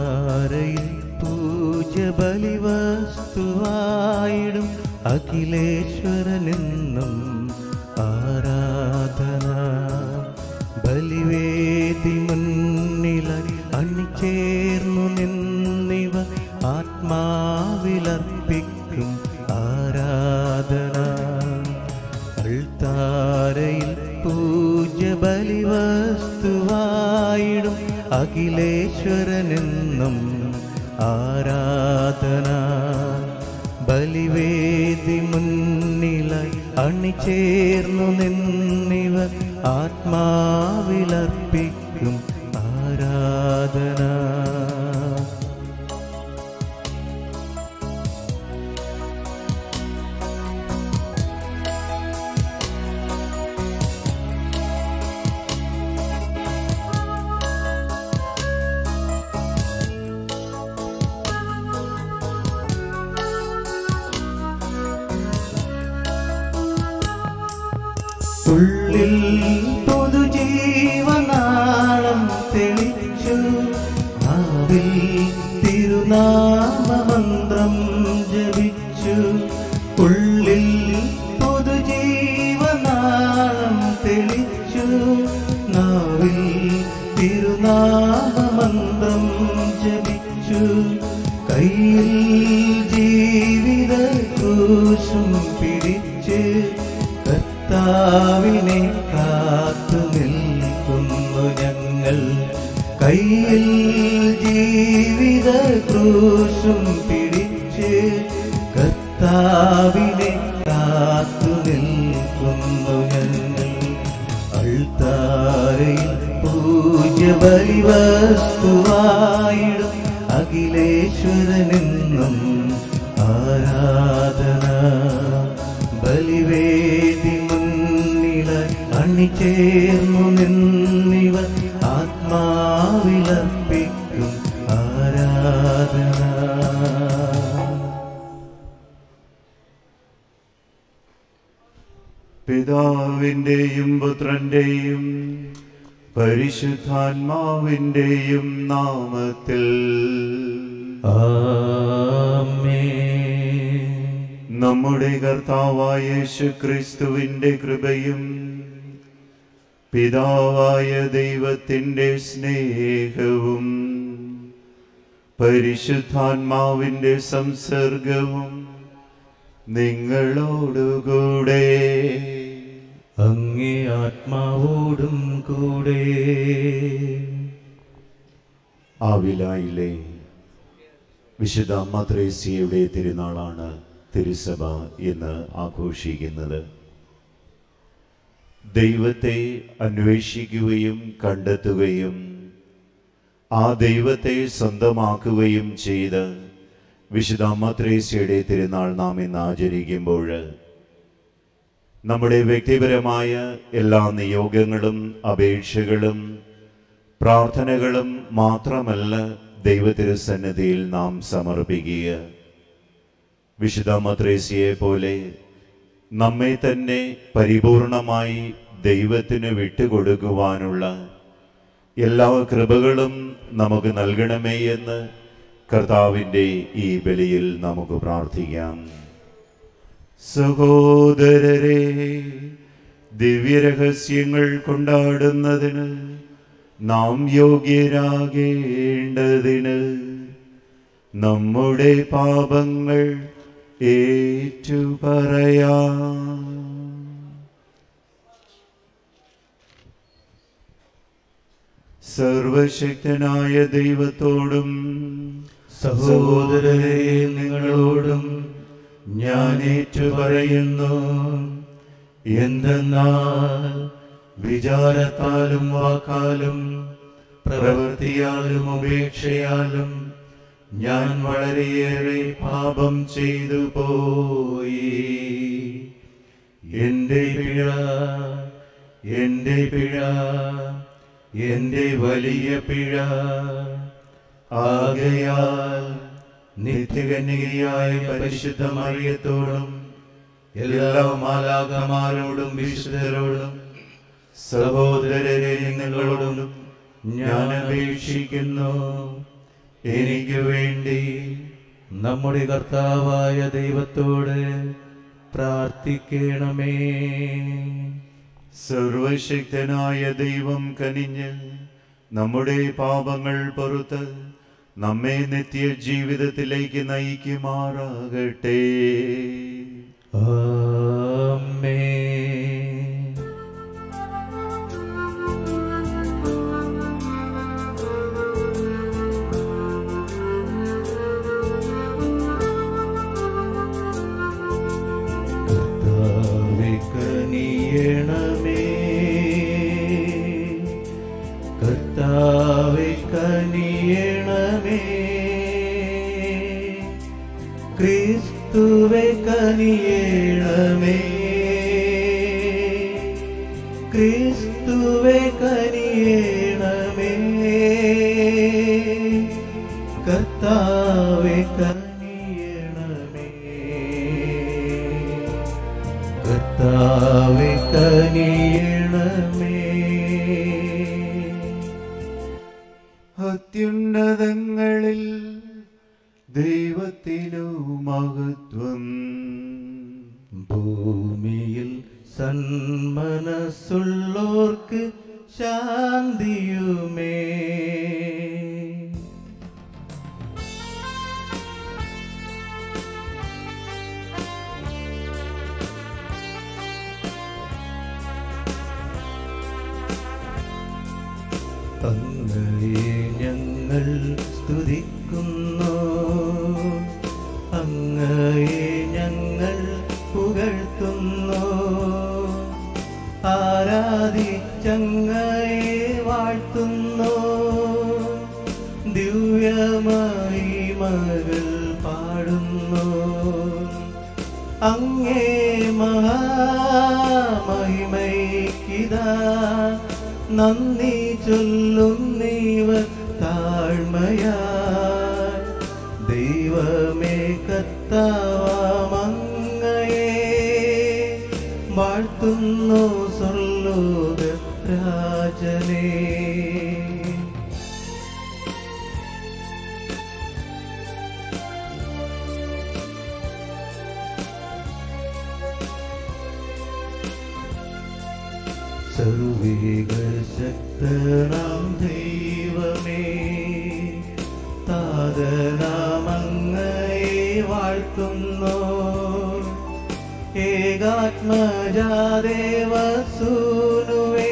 അൾത്താരയിൽ പൂജ ബലിവസ്തുവായിടും അഖിലേശ്വരനെന്നും ആരാധന ബലിവേദി മുന്നിലായി അണിചേർന്നു നിന്നിവ ആത്മാവിലർപ്പിക്കും ആരാധന അൾത്താരയിൽ പൂജ ബലിവസ്തുവായിടും അഖിലേശ്വരനെന്നും ആരാധന ബലിവേദി മുന്നിലായി അണിചേർന്നു നിന്നിവർ ആത്മാവിലർപ്പിക്കും ആരാധന ഉള്ളിൽ പൊതുജീവനാളം തെളിച്ചു നാവിൽ തിരുനാമമന്ത്രം ജപിച്ചു ഉള്ളിൽ പൊതുജീവനാളം തെളിച്ചു നാവിൽ തിരുനാമമന്ത്രം ജപിച്ചു കയ്യിൽ ജീവിത ക്രൂശും പിടിച്ച് കർത്താവിനെ കാത്തു നിൽക്കുന്നു ഞങ്ങൾ കയ്യിൽ ജീവിത ക്രൂശും പിടിച്ച് കർത്താവിനെ കാത്തു നിൽക്കുന്നു ഞങ്ങൾ അൾത്താരയിൽ പൂജ ബലിവസ്തുവായിടും അഖിലേശ്വരനെന്നും ആരാധന ബലിവേദി മുന്നിലായി അണിചേർന്നു നിന്നിവർ ആത്മാവിലർപ്പിക്കും ആരാധന പിതാവിന്റെയും പുത്രന്റെയും പരിശുദ്ധാത്മാവിന്റെയും നാമത്തിൽ ആമേൻ നമ്മുടെ കർത്താവായ യേശു ക്രിസ്തുവിന്റെ കൃപയും പിതാവായ ദൈവത്തിന്റെ സ്നേഹവും പരിശുദ്ധാത്മാവിന്റെ സംസർഗവും നിങ്ങളോടുകൂടെ അങ്ങേ ആത്മാവോടും കൂടെ ആവിലായിലെ വിശുദ്ധ മദ്രേസിയുടെ തിരുനാളാണ് തിരുസഭ എന്ന് ആഘോഷിക്കുന്നത് ദൈവത്തെ അന്വേഷിക്കുകയും കണ്ടെത്തുകയും ആ ദൈവത്തെ സ്വന്തമാക്കുകയും ചെയ്ത് വിശുദ്ധ മദ്രേസ്യയുടെ തിരുനാൾ നാം ഇന്ന് ആചരിക്കുമ്പോൾ നമ്മുടെ വ്യക്തിപരമായ എല്ലാ നിയോഗങ്ങളും അപേക്ഷകളും പ്രാർത്ഥനകളും മാത്രമല്ല ദൈവത്തിരുസന്നിധിയിൽ നാം സമർപ്പിക്കുക വിശുദ്ധ മദ്രേസിയെ പോലെ നമ്മെ തന്നെ പരിപൂർണമായി ദൈവത്തിന് വിട്ടുകൊടുക്കുവാനുള്ള എല്ലാ കൃപകളും നമുക്ക് നൽകണമേ എന്ന് കർത്താവിൻ്റെ ഈ ബലിയിൽ നമുക്ക് പ്രാർത്ഥിക്കാം സഹോദരരെ ദിവ്യരഹസ്യങ്ങൾ കൊണ്ടാടുന്നതിന് നാം യോഗ്യരാകേണ്ടതിന് നമ്മുടെ പാപങ്ങൾ ഏറ്റുപറയാം സർവശക്തനായ ദൈവത്തോടും സഹോദരരെ നിങ്ങളോടും ഞാൻ ഏറ്റുപറയുന്നു എന്തെന്നാൽ വിചാരത്താലും വാക്കാലും പ്രവൃത്തിയാലും ഉപേക്ഷയാലും ഞാൻ വളരെയേറെ പാപം ചെയ്തു പോയി എന്റെ പിഴ എന്റെ പിഴ എന്റെ വലിയ പിഴ ആകയാൽ നിത്യകന്യകയായ പരിശുദ്ധ മറിയത്തോടും എല്ലാ മാലാകമാരോടും വിശുദ്ധരോടും സഹോദരരെ നിങ്ങളോടും ഞാൻ അപേക്ഷിക്കുന്നു എനിക്ക് വേണ്ടി നമ്മുടെ കർത്താവായ ദൈവത്തോട് പ്രാർത്ഥിക്കണമേ സർവശക്തനായ ദൈവം കനിഞ്ഞ് നമ്മുടെ പാപങ്ങൾ പൊറുത്ത് നമ്മെ നിത്യ ജീവിതത്തിലേക്ക് നയിക്കുമാറാകട്ടെ ആമേൻ കർത്താവേ കനിയണമേ കർത്താവേ കനിയണമേ ക്രിസ്തുവേ കനിയണമേ ക്രിസ്തുവേ കനിയണമേ കർത്താവേ കനിയണമേ കർത്താവേ കനിയണമേ അത്യുന്നതങ്ങളിൽ ദൈവത്തിനു മഹത്വം ഭൂമിയിൽ സന്മനസ്സുള്ളോർക്ക് ശാന്തിയുമേ അങ്ങയെ ഞങ്ങൾ സ്തുതിക്കുന്നു അങ്ങയെ ഞങ്ങൾ പുകഴ്ത്തുന്നു ആരാധിച്ചങ്ങയെ വാഴ്ത്തുന്നു ദിവ്യമായി മകൾ പാടുന്നു അങ്ങേ മഹാമഹിമൈക്കിതാ നന്ദി ചൊല്ലുന്നീവർ താഴ്മയാ ദൈവമേ കർത്താവാമങ്ങയെ വാഴ്ത്തുന്നു സ്വർലോക രാജനേ സർവേകശക്തനാം ദൈവമേ താതനാമങ്ങയെ വാഴ്ത്തുന്നു ഏകാത്മജാദേവസൂനുവേ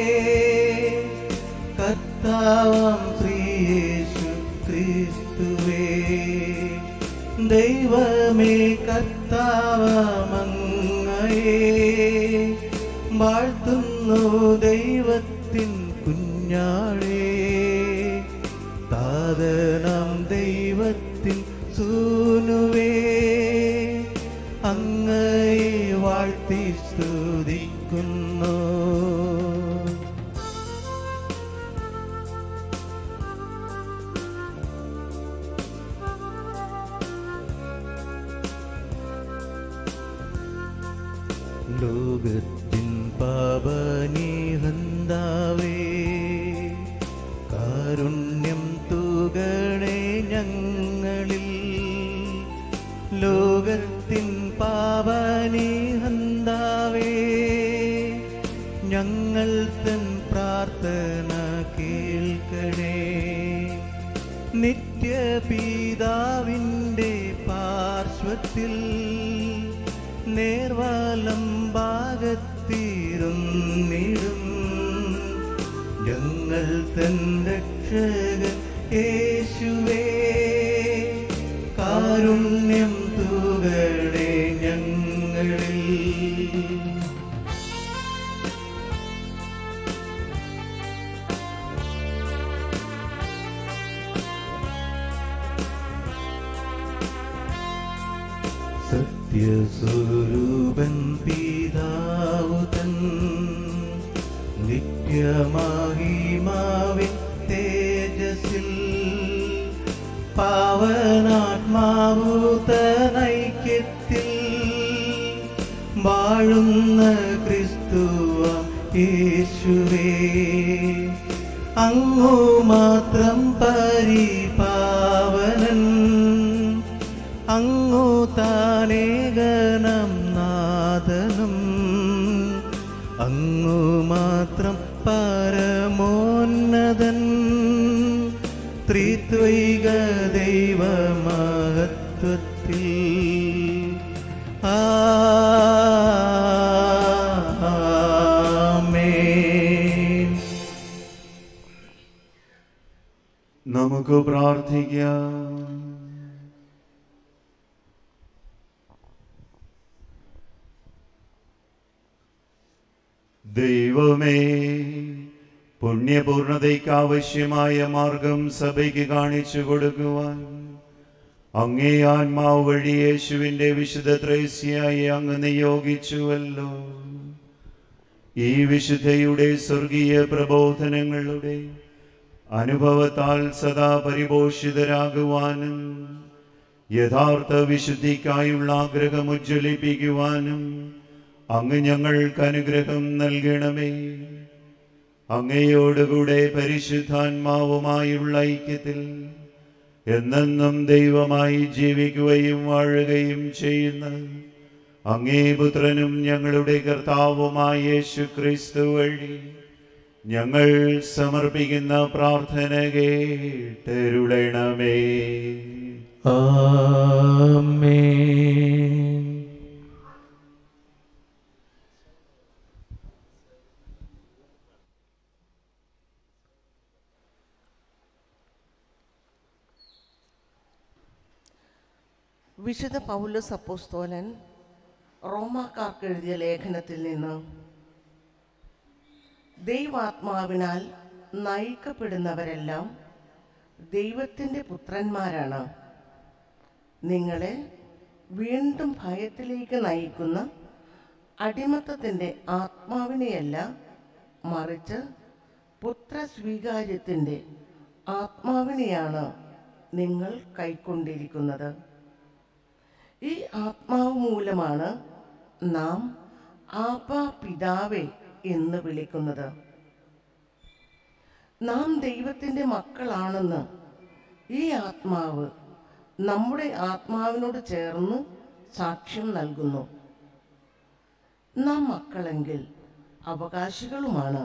കർത്താവാം ശ്രീയേശു ക്രിസ്തുവേ ദൈവമേ കർത്താവമങ്ങയെ വാഴ്ത്തുന്നു ദൈവത്തിൻ കുഞ്ഞാളേ താതനാം ദൈവത്തിൻ സൂനുവേ അങ്ങയെ വാഴ്ത്തി സ്തുതിക്കുന്നു ലോകത്തിൻ പാപനിഹന്താവേ കാരുണ്യം തൂകണേ ഞങ്ങളിൽ ലോകത്തിൻ പാപനിഹന്താവേ ഞങ്ങൾ തൻ പ്രാർത്ഥന കേൾക്കണേ നിത്യപിതാവിൻ്റെ പാർശ്വത്തിൽ നേർവാലം ഭാഗത്തിരുന്നിടും ഞങ്ങൾ തൻ രക്ഷകൻ യേശുവേ കാരുണ്യം തൂകണേ ഞങ്ങളിൽ സത്യസ്വരൂപൻ പിതാവു തൻ നിത്യമാഹിമാവിൻ തേജസ്സിൽ പാവനാത്മാവു തനൈക്യത്തിൽ വാഴുന്ന ക്രിസ്തുവ യേശുവേ അങ്ങു മാത്രം പരിപാവനൻ ദൈവമഹത്വത്തിൽ ആമേൻ നമുക്ക് പ്രാർത്ഥിക്കാം ദൈവമേ പുണ്യപൂർണതയ്ക്ക് ആവശ്യമായ മാർഗം സഭയ്ക്ക് കാണിച്ചു കൊടുക്കുവാൻ അങ്ങേ ആത്മാവ് വഴി യേശുവിന്റെ വിശുദ്ധ ത്രേസ്യായി അങ്ങ് നിയോഗിച്ചുവല്ലോ ഈ വിശുദ്ധയുടെ സ്വർഗീയ പ്രബോധനങ്ങളുടെ അനുഭവത്താൽ സദാ പരിപോഷിതരാകുവാനും യഥാർത്ഥ വിശുദ്ധിക്കായുള്ള ആഗ്രഹം ഉജ്ജ്വലിപ്പിക്കുവാനും അങ്ങ് ഞങ്ങൾക്ക് അനുഗ്രഹം നൽകണമേ അങ്ങയോടുകൂടെ പരിശുദ്ധാത്മാവുമായുള്ള ഐക്യത്തിൽ എന്നെന്നും ദൈവമായി ജീവിക്കുകയും വാഴുകയും ചെയ്യുന്ന അങ്ങേ പുത്രനും ഞങ്ങളുടെ കർത്താവുമായ യേശു ക്രിസ്തു വഴി ഞങ്ങൾ സമർപ്പിക്കുന്ന പ്രാർത്ഥന കേട്ടരുളണമേ ആമേൻ വിശുദ്ധ പൗലോസ് അപ്പോസ്തോലൻ റോമാക്കാർക്ക് എഴുതിയ ലേഖനത്തിൽ നിന്ന് ദൈവാത്മാവിനാൽ നയിക്കപ്പെടുന്നവരെല്ലാം ദൈവത്തിൻ്റെ പുത്രന്മാരാണ് നിങ്ങളെ വീണ്ടും ഭയത്തിലേക്ക് നയിക്കുന്ന അടിമത്തത്തിൻ്റെ ആത്മാവിനെയല്ല മറിച്ച് പുത്രസ്വീകാര്യത്തിൻ്റെ ആത്മാവിനെയാണ് നിങ്ങൾ കൈക്കൊണ്ടിരിക്കുന്നത് ഈ ആത്മാവ് മൂലമാണ് നാം ആപാ പിതാവേ എന്ന് വിളിക്കുന്നത് നാം ദൈവത്തിൻ്റെ മക്കളാണെന്ന് ഈ ആത്മാവ് നമ്മുടെ ആത്മാവിനോട് ചേർന്ന് സാക്ഷ്യം നൽകുന്നു നാം മക്കളെങ്കിൽ അവകാശികളുമാണ്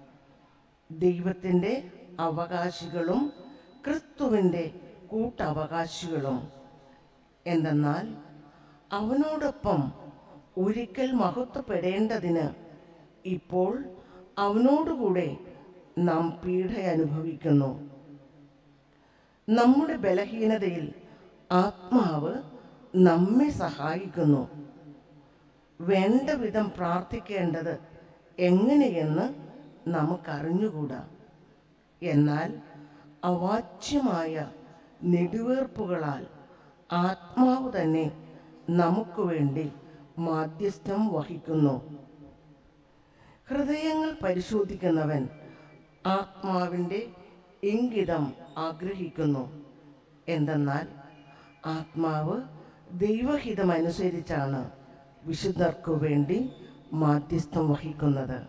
ദൈവത്തിൻ്റെ അവകാശികളും ക്രിസ്തുവിൻ്റെ കൂട്ടവകാശികളും എന്തെന്നാൽ അവനോടൊപ്പം ഒരിക്കൽ മഹത്വപ്പെടേണ്ടതിന് ഇപ്പോൾ അവനോടുകൂടെ നാം പീഡ അനുഭവിക്കുന്നു നമ്മുടെ ബലഹീനതയിൽ ആത്മാവ് നമ്മെ സഹായിക്കുന്നു വേണ്ട വിധം പ്രാർത്ഥിക്കേണ്ടത് എങ്ങനെയെന്ന് നമുക്കറിഞ്ഞുകൂടാ എന്നാൽ അവാച്യമായ നെടുവേർപ്പുകളാൽ ആത്മാവ് തന്നെ നമുക്ക് വേണ്ടി മാധ്യസ്ഥം വഹിക്കുന്നു ഹൃദയങ്ങൾ പരിശോധിക്കുന്നവൻ ആത്മാവിൻ്റെ ഇംഗിതം ആഗ്രഹിക്കുന്നു എന്തെന്നാൽ ആത്മാവ് ദൈവഹിതമനുസരിച്ചാണ് വിശുദ്ധർക്കു വേണ്ടി മാധ്യസ്ഥം വഹിക്കുന്നത്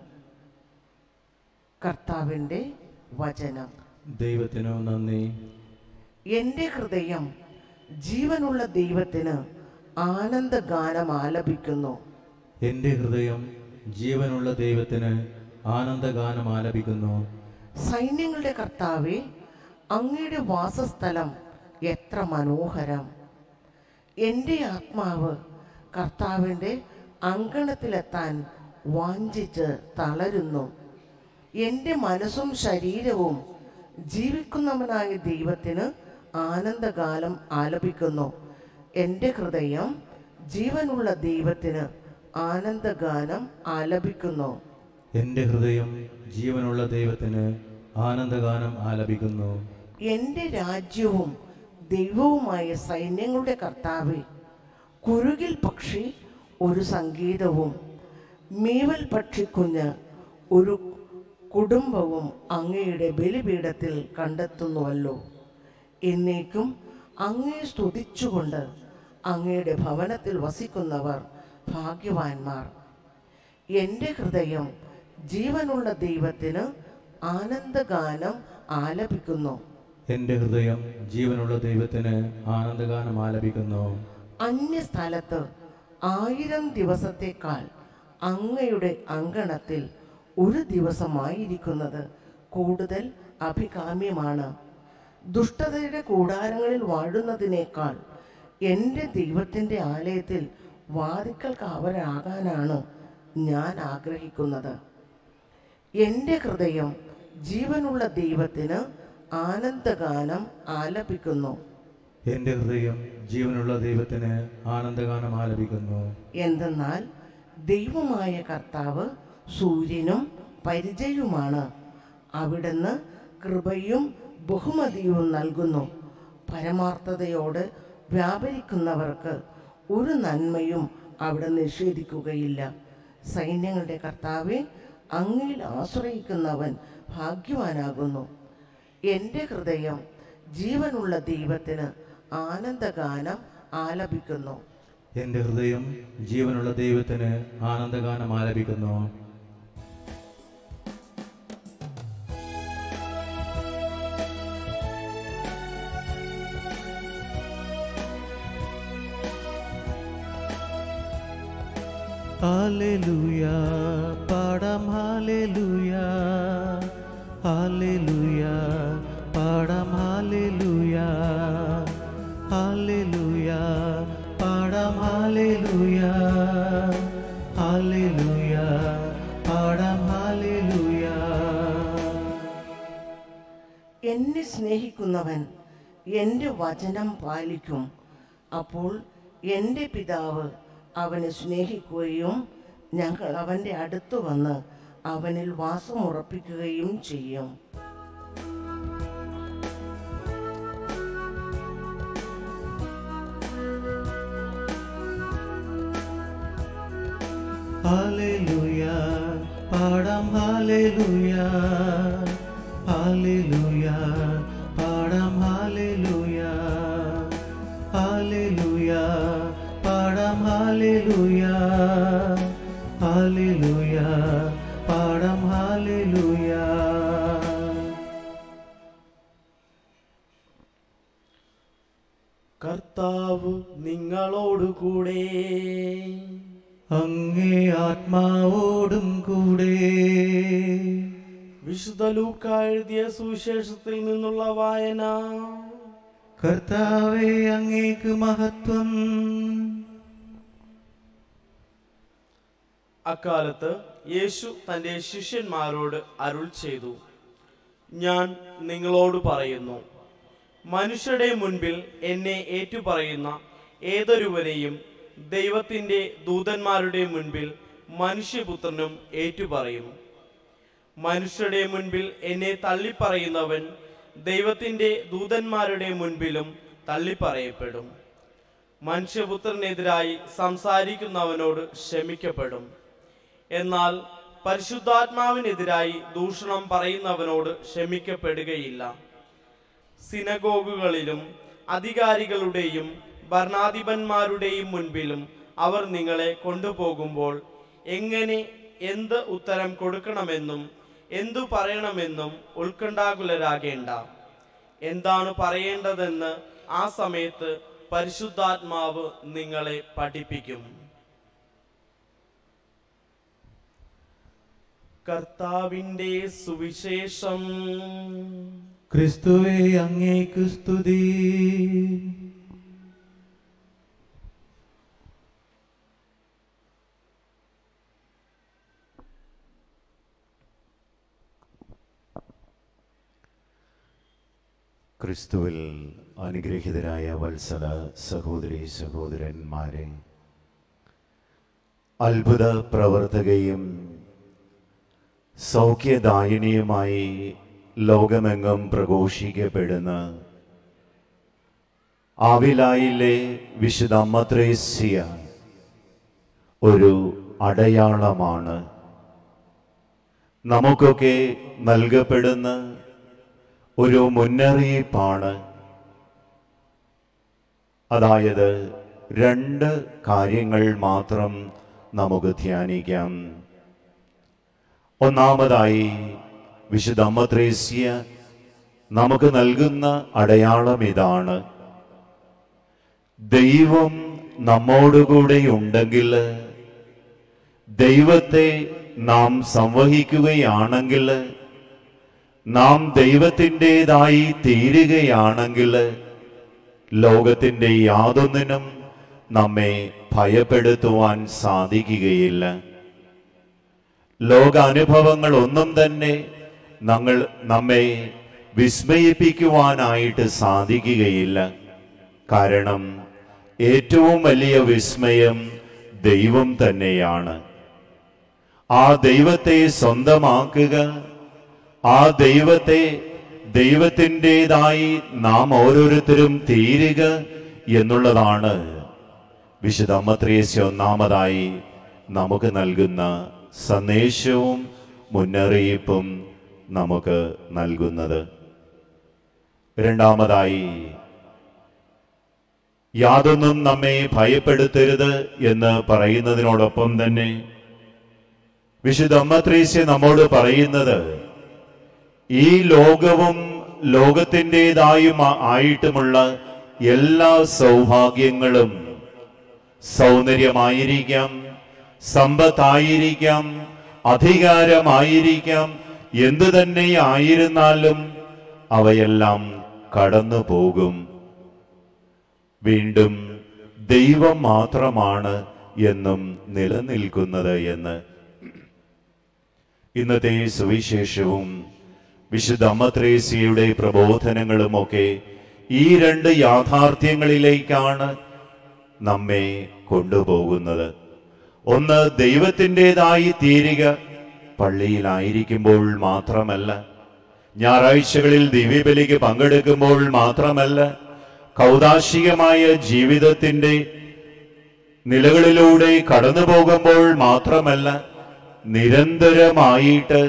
കർത്താവിൻ്റെ വചനം ദൈവത്തിനു നന്ദി എൻ്റെ ഹൃദയം ജീവനുള്ള ദൈവത്തിന് ആനന്ദഗാനം ആലപിക്കുന്നു എൻ്റെ ഹൃദയം ജീവനുള്ള ദൈവത്തിന് ആനന്ദഗാനം ആലപിക്കുന്നു സൈന്യങ്ങളുടെ കർത്താവെ അങ്ങയുടെ വാസസ്ഥലം എത്ര മനോഹരം എൻ്റെ ആത്മാവ് കർത്താവിൻ്റെ അങ്കണത്തിലെത്താൻ വാഞ്ചിച്ച് തളരുന്നു എൻ്റെ മനസ്സും ശരീരവും ജീവിക്കുന്നവനായ ദൈവത്തിന് ആനന്ദകാലം ആലപിക്കുന്നു എൻ്റെ ഹൃദയം ജീവനുള്ള ദൈവത്തിന് ആനന്ദഗാനം ആലപിക്കുന്നു എൻ്റെ ഹൃദയം ജീവനുള്ള ദൈവത്തിന് ആനന്ദഗാനം ആലപിക്കുന്നു എൻ്റെ രാജ്യവും ദൈവവുമായ സൈന്യങ്ങളുടെ കർത്താവെ കുരുകിൽ പക്ഷി ഒരു സംഗീതവും മീവൽ പക്ഷിക്കുഞ്ഞ് ഒരു കുടുംബവും അങ്ങയുടെ ബലിപീഠത്തിൽ കണ്ടെത്തുന്നുവല്ലോ എന്നേക്കും അങ്ങയെ സ്തുതിച്ചുകൊണ്ട് അങ്ങയുടെ ഭവനത്തിൽ വസിക്കുന്നവർ ഭാഗ്യവാന്മാർ എൻ്റെ ഹൃദയം ജീവനുള്ള ദൈവത്തിന് ആനന്ദഗാനം ആലപിക്കുന്നു എൻ്റെ ഹൃദയം ജീവനുള്ള ദൈവത്തിന് ആനന്ദഗാനം ആലപിക്കുന്നു അന്യസ്ഥലത്ത് ആയിരം ദിവസത്തേക്കാൾ അങ്ങയുടെ അങ്കണത്തിൽ ഒരു ദിവസമായിരിക്കുന്നത് കൂടുതൽ അഭികാമ്യമാണ് ദുഷ്ടതയുടെ കൂടാരങ്ങളിൽ വാഴുന്നതിനേക്കാൾ എൻ്റെ ദൈവത്തിൻ്റെ ആലയത്തിൽ വാതിക്കൽ കാവലാകാനാണ് ഞാൻ ആഗ്രഹിക്കുന്നത് എൻ്റെ ഹൃദയം ജീവനുള്ള ദൈവത്തിന് ആനന്ദഗാനം ആലപിക്കുന്നു എൻ്റെ ഹൃദയം ജീവനുള്ള ദൈവത്തിന് ആനന്ദഗാനം ആലപിക്കുന്നു എന്തെന്നാൽ ദൈവമായ കർത്താവ് സൂര്യനും പരിചയവുമാണ് അവിടുന്ന് കൃപയും ബഹുമതിയും നൽകുന്നു പരമാർത്ഥതയോട് വ്യാപരിക്കുന്നവർക്ക് ഒരു നന്മയും അവിടെ നിഷേധിക്കുകയില്ല സൈന്യങ്ങളുടെ കർത്താവെ അങ്ങിൽ ആശ്രയിക്കുന്നവൻ ഭാഗ്യവാനാകുന്നു എൻ്റെ ഹൃദയം ജീവനുള്ള ദൈവത്തിന് ആനന്ദഗാനം ആലപിക്കുന്നു എൻ്റെ ഹൃദയം ജീവനുള്ള ദൈവത്തിന് ആനന്ദഗാനം ആലപിക്കുന്നു ഹാലേലൂയ പാടാം ഹാലേലൂയ ഹാലേലൂയ പാടാം ഹാലേലൂയ ഹാലേലൂയ പാടാം ഹാലേലൂയ ഹാലേലൂയ പാടാം ഹാലേലൂയ എന്നെ സ്നേഹിക്കുന്നവൻ എൻ്റെ വചനം പാലിക്കും അപ്പോൾ എൻ്റെ പിതാവ് അവനെ സ്നേഹിക്കുകയും ഞങ്ങൾ അവൻ്റെ അടുത്ത് വന്ന് അവനിൽ വാസമുറപ്പിക്കുകയും ചെയ്യും ഹാലേലൂയ പാടാം ഹാലേലൂയ ഹാലേലൂയ പാടാം ഹാലേലൂയ ഹാലേലൂയ പാടാം ഹാലേലൂയ ഹാലേലൂയ പാടാം ഹാലേലൂയ കർത്താവ് നിങ്ങളോടുകൂടെ അങ്ങേ ആത്മാവോടും കൂടെ വിശുദ്ധ ലൂക്ക എഴുതിയ സുവിശേഷത്തിൽ നിന്നുള്ള വായന കർത്താവെ അങ്ങേക്ക് മഹത്വം അക്കാലത്ത് യേശു തന്റെ ശിഷ്യന്മാരോട് അരുൾ ചെയ്തു ഞാൻ നിങ്ങളോട് പറയുന്നു മനുഷ്യരുടെ മുൻപിൽ എന്നെ ഏറ്റുപറയുന്ന ഏതൊരുവനെയും ദൈവത്തിന്റെ ദൂതന്മാരുടെ മുൻപിൽ മനുഷ്യപുത്രനും ഏറ്റുപറയും മനുഷ്യരുടെ മുൻപിൽ എന്നെ തള്ളിപ്പറയുന്നവൻ ദൈവത്തിന്റെ ദൂതന്മാരുടെ മുൻപിലും തള്ളിപ്പറയപ്പെടും മനുഷ്യപുത്രനെതിരായി സംസാരിക്കുന്നവനോട് ക്ഷമിക്കപ്പെടും എന്നാൽ പരിശുദ്ധാത്മാവിനെതിരായി ദൂഷണം പറയുന്നവനോട് ക്ഷമിക്കപ്പെടുകയില്ല സിനഗോഗുകളിലും അധികാരികളുടെയും ഭരണാധിപന്മാരുടെയും മുൻപിലും അവർ നിങ്ങളെ കൊണ്ടുപോകുമ്പോൾ എങ്ങനെ എന്ത് ഉത്തരം കൊടുക്കണമെന്നും എന്തു പറയണമെന്നും ഉത്കണ്ഠാകുലരാകേണ്ട എന്താണ് പറയേണ്ടതെന്ന് ആ സമയത്ത് പരിശുദ്ധാത്മാവ് നിങ്ങളെ പഠിപ്പിക്കും കർത്താവിൻ്റെ സുവിശേഷം ക്രിസ്തുവേ അങ്ങേക്ക് സ്തുതി ക്രിസ്തുവിൽ അനുഗ്രഹീതരായ വത്സല സഹോദരി സഹോദരന്മാരെ അത്ഭുത പ്രവർത്തകയും സൗഖ്യദായിനിയുമായി ലോകമെങ്ങും പ്രഘോഷിക്കപ്പെടുന്ന ആവിലായിലെ വിശുദ്ധ അമ്മത്രേസ്യ ഒരു അടയാളമാണ് നമുക്കൊക്കെ നൽകപ്പെടുന്ന ഒരു മുന്നറിയിപ്പാണ് അതായത് രണ്ട് കാര്യങ്ങൾ മാത്രം നമുക്ക് ധ്യാനിക്കാം ഒന്നാമതായി വിശുദ്ധ അമ്മത്രേസ്യ നമുക്ക് നൽകുന്ന അടയാളം ഇതാണ് ദൈവം നമ്മോടുകൂടെ ഉണ്ടെങ്കിൽ ദൈവത്തെ നാം സംവഹിക്കുകയാണെങ്കിൽ നാം ദൈവത്തിൻ്റെതായി തീരുകയാണെങ്കിൽ ലോകത്തിൻ്റെ യാതൊന്നിനും നമ്മെ ഭയപ്പെടുത്തുവാൻ സാധിക്കുകയില്ല ലോകാനുഭവങ്ങൾ ഒന്നും തന്നെ ഞങ്ങൾ നമ്മെ വിസ്മയിപ്പിക്കുവാനായിട്ട് സാധിക്കുകയില്ല കാരണം ഏറ്റവും വലിയ വിസ്മയം ദൈവം തന്നെയാണ് ആ ദൈവത്തെ സ്വന്തമാക്കുക ആ ദൈവത്തെ ദൈവത്തിൻ്റെതായി നാം ഓരോരുത്തരും തീരുക എന്നുള്ളതാണ് വിശുദ്ധ അമ്മത്രേസ്യ ഒന്നാമതായി നമുക്ക് നൽകുന്ന സന്ദേശവും മുന്നറിയിപ്പും നമുക്ക് നൽകുന്നത് രണ്ടാമതായി യാതൊന്നും നമ്മെ ഭയപ്പെടുത്തരുത് എന്ന് പറയുന്നതിനോടൊപ്പം തന്നെ വിശുദ്ധ അമ്മത്രേസ്യ നമ്മോട് പറയുന്നത് ഈ ലോകവും ലോകത്തിൻ്റെതായും ആയിട്ടുമുള്ള എല്ലാ സൗഭാഗ്യങ്ങളും സൗന്ദര്യമായിരിക്കാം സമ്പത്തായിരിക്കാം അധികാരമായിരിക്കാം എന്തു തന്നെ ആയിരുന്നാലും അവയെല്ലാം കടന്നു പോകും വീണ്ടും ദൈവം മാത്രമാണ് എന്നും നിലനിൽക്കുന്നത് എന്ന് ഇന്നത്തെ സുവിശേഷവും വിശുദ്ധ അമ്മത്രേസ്യയുടെ പ്രബോധനങ്ങളുമൊക്കെ ഈ രണ്ട് യാഥാർത്ഥ്യങ്ങളിലേക്കാണ് നമ്മെ കൊണ്ടുപോകുന്നത് ഒന്ന് ദൈവത്തിൻ്റെതായി തീരുക പള്ളിയിലായിരിക്കുമ്പോൾ മാത്രമല്ല ഞായറാഴ്ചകളിൽ ദിവ്യബലിക്ക് പങ്കെടുക്കുമ്പോൾ മാത്രമല്ല കൗതാശികമായ ജീവിതത്തിൻ്റെ നിലകളിലൂടെ കടന്നു പോകുമ്പോൾ മാത്രമല്ല നിരന്തരമായിട്ട്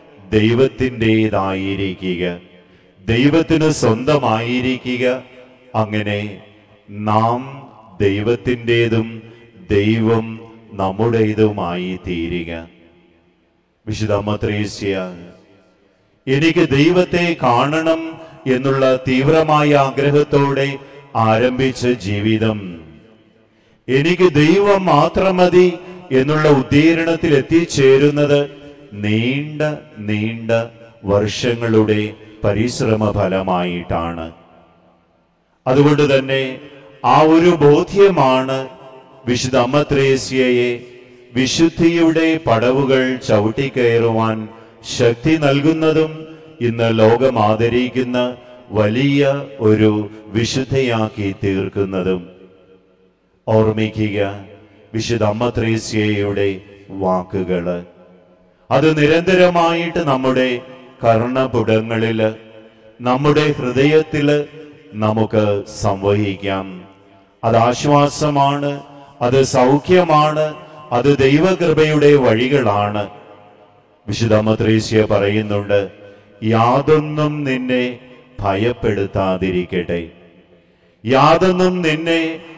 ദൈവത്തിൻ്റെതായിരിക്കുക ദൈവത്തിന് സ്വന്തമായിരിക്കുക അങ്ങനെ നാം ദൈവത്തിൻ്റെതും ദൈവം നമ്മുടേതുമായി തീരുക വിശുദ്ധ മത്രേസ്യ എനിക്ക് ദൈവത്തെ കാണണം എന്നുള്ള തീവ്രമായ ആഗ്രഹത്തോടെ ആരംഭിച്ച ജീവിതം എനിക്ക് ദൈവം മാത്രം മതി എന്നുള്ള ഉദ്ദീരണത്തിൽ എത്തിച്ചേരുന്നത് നീണ്ട നീണ്ട വർഷങ്ങളുടെ പരിശ്രമ ഫലമായിട്ടാണ് അതുകൊണ്ട് തന്നെ ആ ഒരു ബോധ്യമാണ് വിശുദ്ധ അമ്മത്രേസ്യയെ വിശുദ്ധിയുടെ പടവുകൾ ചവിട്ടിക്കയറുവാൻ ശക്തി നൽകുന്നതും ഇന്ന് ലോകം ആദരിക്കുന്ന വലിയ ഒരു വിശുദ്ധയാക്കി തീർക്കുന്നതും ഓർമ്മിക്കുക വിശുദ്ധ അമ്മത്രേസ്യയുടെ വാക്കുകള് അത് നിരന്തരമായിട്ട് നമ്മുടെ കർണപുടങ്ങളില് നമ്മുടെ ഹൃദയത്തില് നമുക്ക് സംവഹിക്കാം അത് ആശ്വാസമാണ് അത് സൗഖ്യമാണ് അത് ദൈവകൃപയുടെ വഴികളാണ് വിശുദ്ധ മത്രേസ്യ പറയുന്നുണ്ട് യാതൊന്നും നിന്നെ ഭയപ്പെടുത്താതിരിക്കട്ടെ യാതൊന്നും നിന്നെ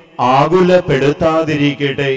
ആകുലപ്പെടുത്താതിരിക്കട്ടെ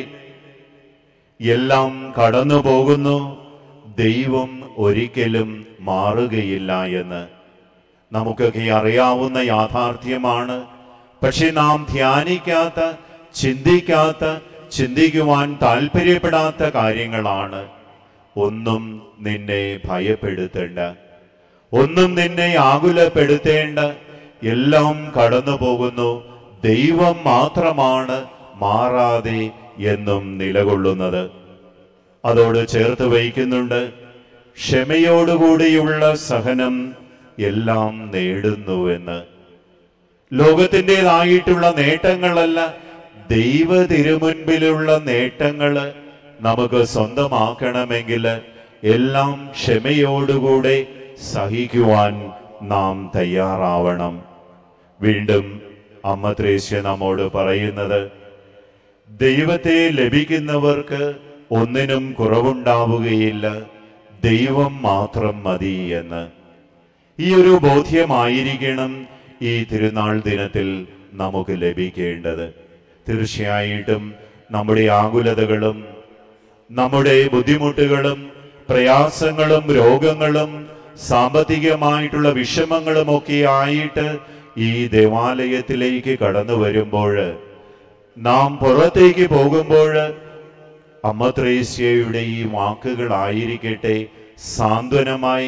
എല്ലാം കടന്നു പോകുന്നു ദൈവം ഒരിക്കലും മാറുകയില്ല എന്ന് നമുക്കൊക്കെ അറിയാവുന്ന യാഥാർത്ഥ്യമാണ് പക്ഷെ നാം ധ്യാനിക്കാത്ത ചിന്തിക്കാത്ത ചിന്തിക്കുവാൻ താല്പര്യപ്പെടാത്ത കാര്യങ്ങളാണ് ഒന്നും നിന്നെ ഭയപ്പെടുത്തേണ്ട ഒന്നും നിന്നെ ആകുലപ്പെടുത്തേണ്ട എല്ലാം കടന്നു പോകുന്നു ദൈവം മാത്രമാണ് മാറാതെ എന്നും നിലകൊള്ളുന്നത് അതോട് ചേർത്ത് വയ്ക്കുന്നുണ്ട് ക്ഷമയോടുകൂടിയുള്ള സഹനം എല്ലാം നേടുന്നുവെന്ന് ലോകത്തിൻ്റെതായിട്ടുള്ള നേട്ടങ്ങളല്ല ദൈവ തിരുമുൻപിലുള്ള നേട്ടങ്ങള് നമുക്ക് സ്വന്തമാക്കണമെങ്കിൽ എല്ലാം ക്ഷമയോടുകൂടെ സഹിക്കുവാൻ നാം തയ്യാറാവണം വീണ്ടും അമ്മ ത്രേസ്യ നമ്മോട് പറയുന്നത് ദൈവത്തെ ലഭിക്കുന്നവർക്ക് ഒന്നിനും കുറവുണ്ടാവുകയില്ല ദൈവം മാത്രം മതി എന്ന് ഈ ഒരു ബോധ്യമായിരിക്കണം ഈ തിരുനാൾ ദിനത്തിൽ നമുക്ക് ലഭിക്കേണ്ടത് തീർച്ചയായിട്ടും നമ്മുടെ ആകുലതകളും നമ്മുടെ ബുദ്ധിമുട്ടുകളും പ്രയാസങ്ങളും രോഗങ്ങളും സാമ്പത്തികമായിട്ടുള്ള വിഷമങ്ങളും ഒക്കെ ആയിട്ട് ഈ ദേവാലയത്തിലേക്ക് കടന്നു വരുമ്പോൾ നാം പുറത്തേക്ക് പോകുമ്പോൾ അമ്മ ത്രേസ്യയുടെ ഈ വാക്കുകളായിരിക്കട്ടെ സാന്ത്വനമായി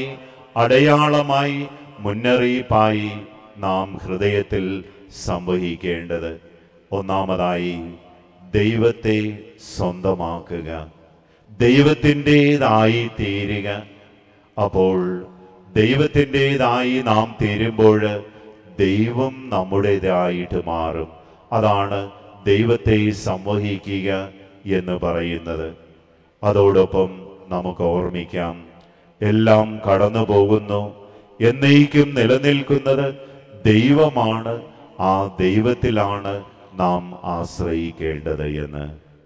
അടയാളമായി മുന്നറിയിപ്പായി നാം ഹൃദയത്തിൽ സംവഹിക്കേണ്ടത് ഒന്നാമതായി ദൈവത്തെ സ്വന്തമാക്കുക ദൈവത്തിൻ്റെതായി തീരുക അപ്പോൾ ദൈവത്തിൻ്റെതായി നാം തീരുമ്പോൾ ദൈവം നമ്മുടേതായിട്ട് മാറും അതാണ് ദൈവത്തെ സംവഹിക്കുക എന്ന് പറയുന്നത് അതോടൊപ്പം നമുക്ക് ഓർമ്മിക്കാം എല്ലാം കടന്നു പോകുന്നു എന്നേക്കും നിലനിൽക്കുന്നത് ദൈവമാണ് ആ ദൈവത്തിലാണ് നാം ആശ്രയിക്കേണ്ടത് എന്ന്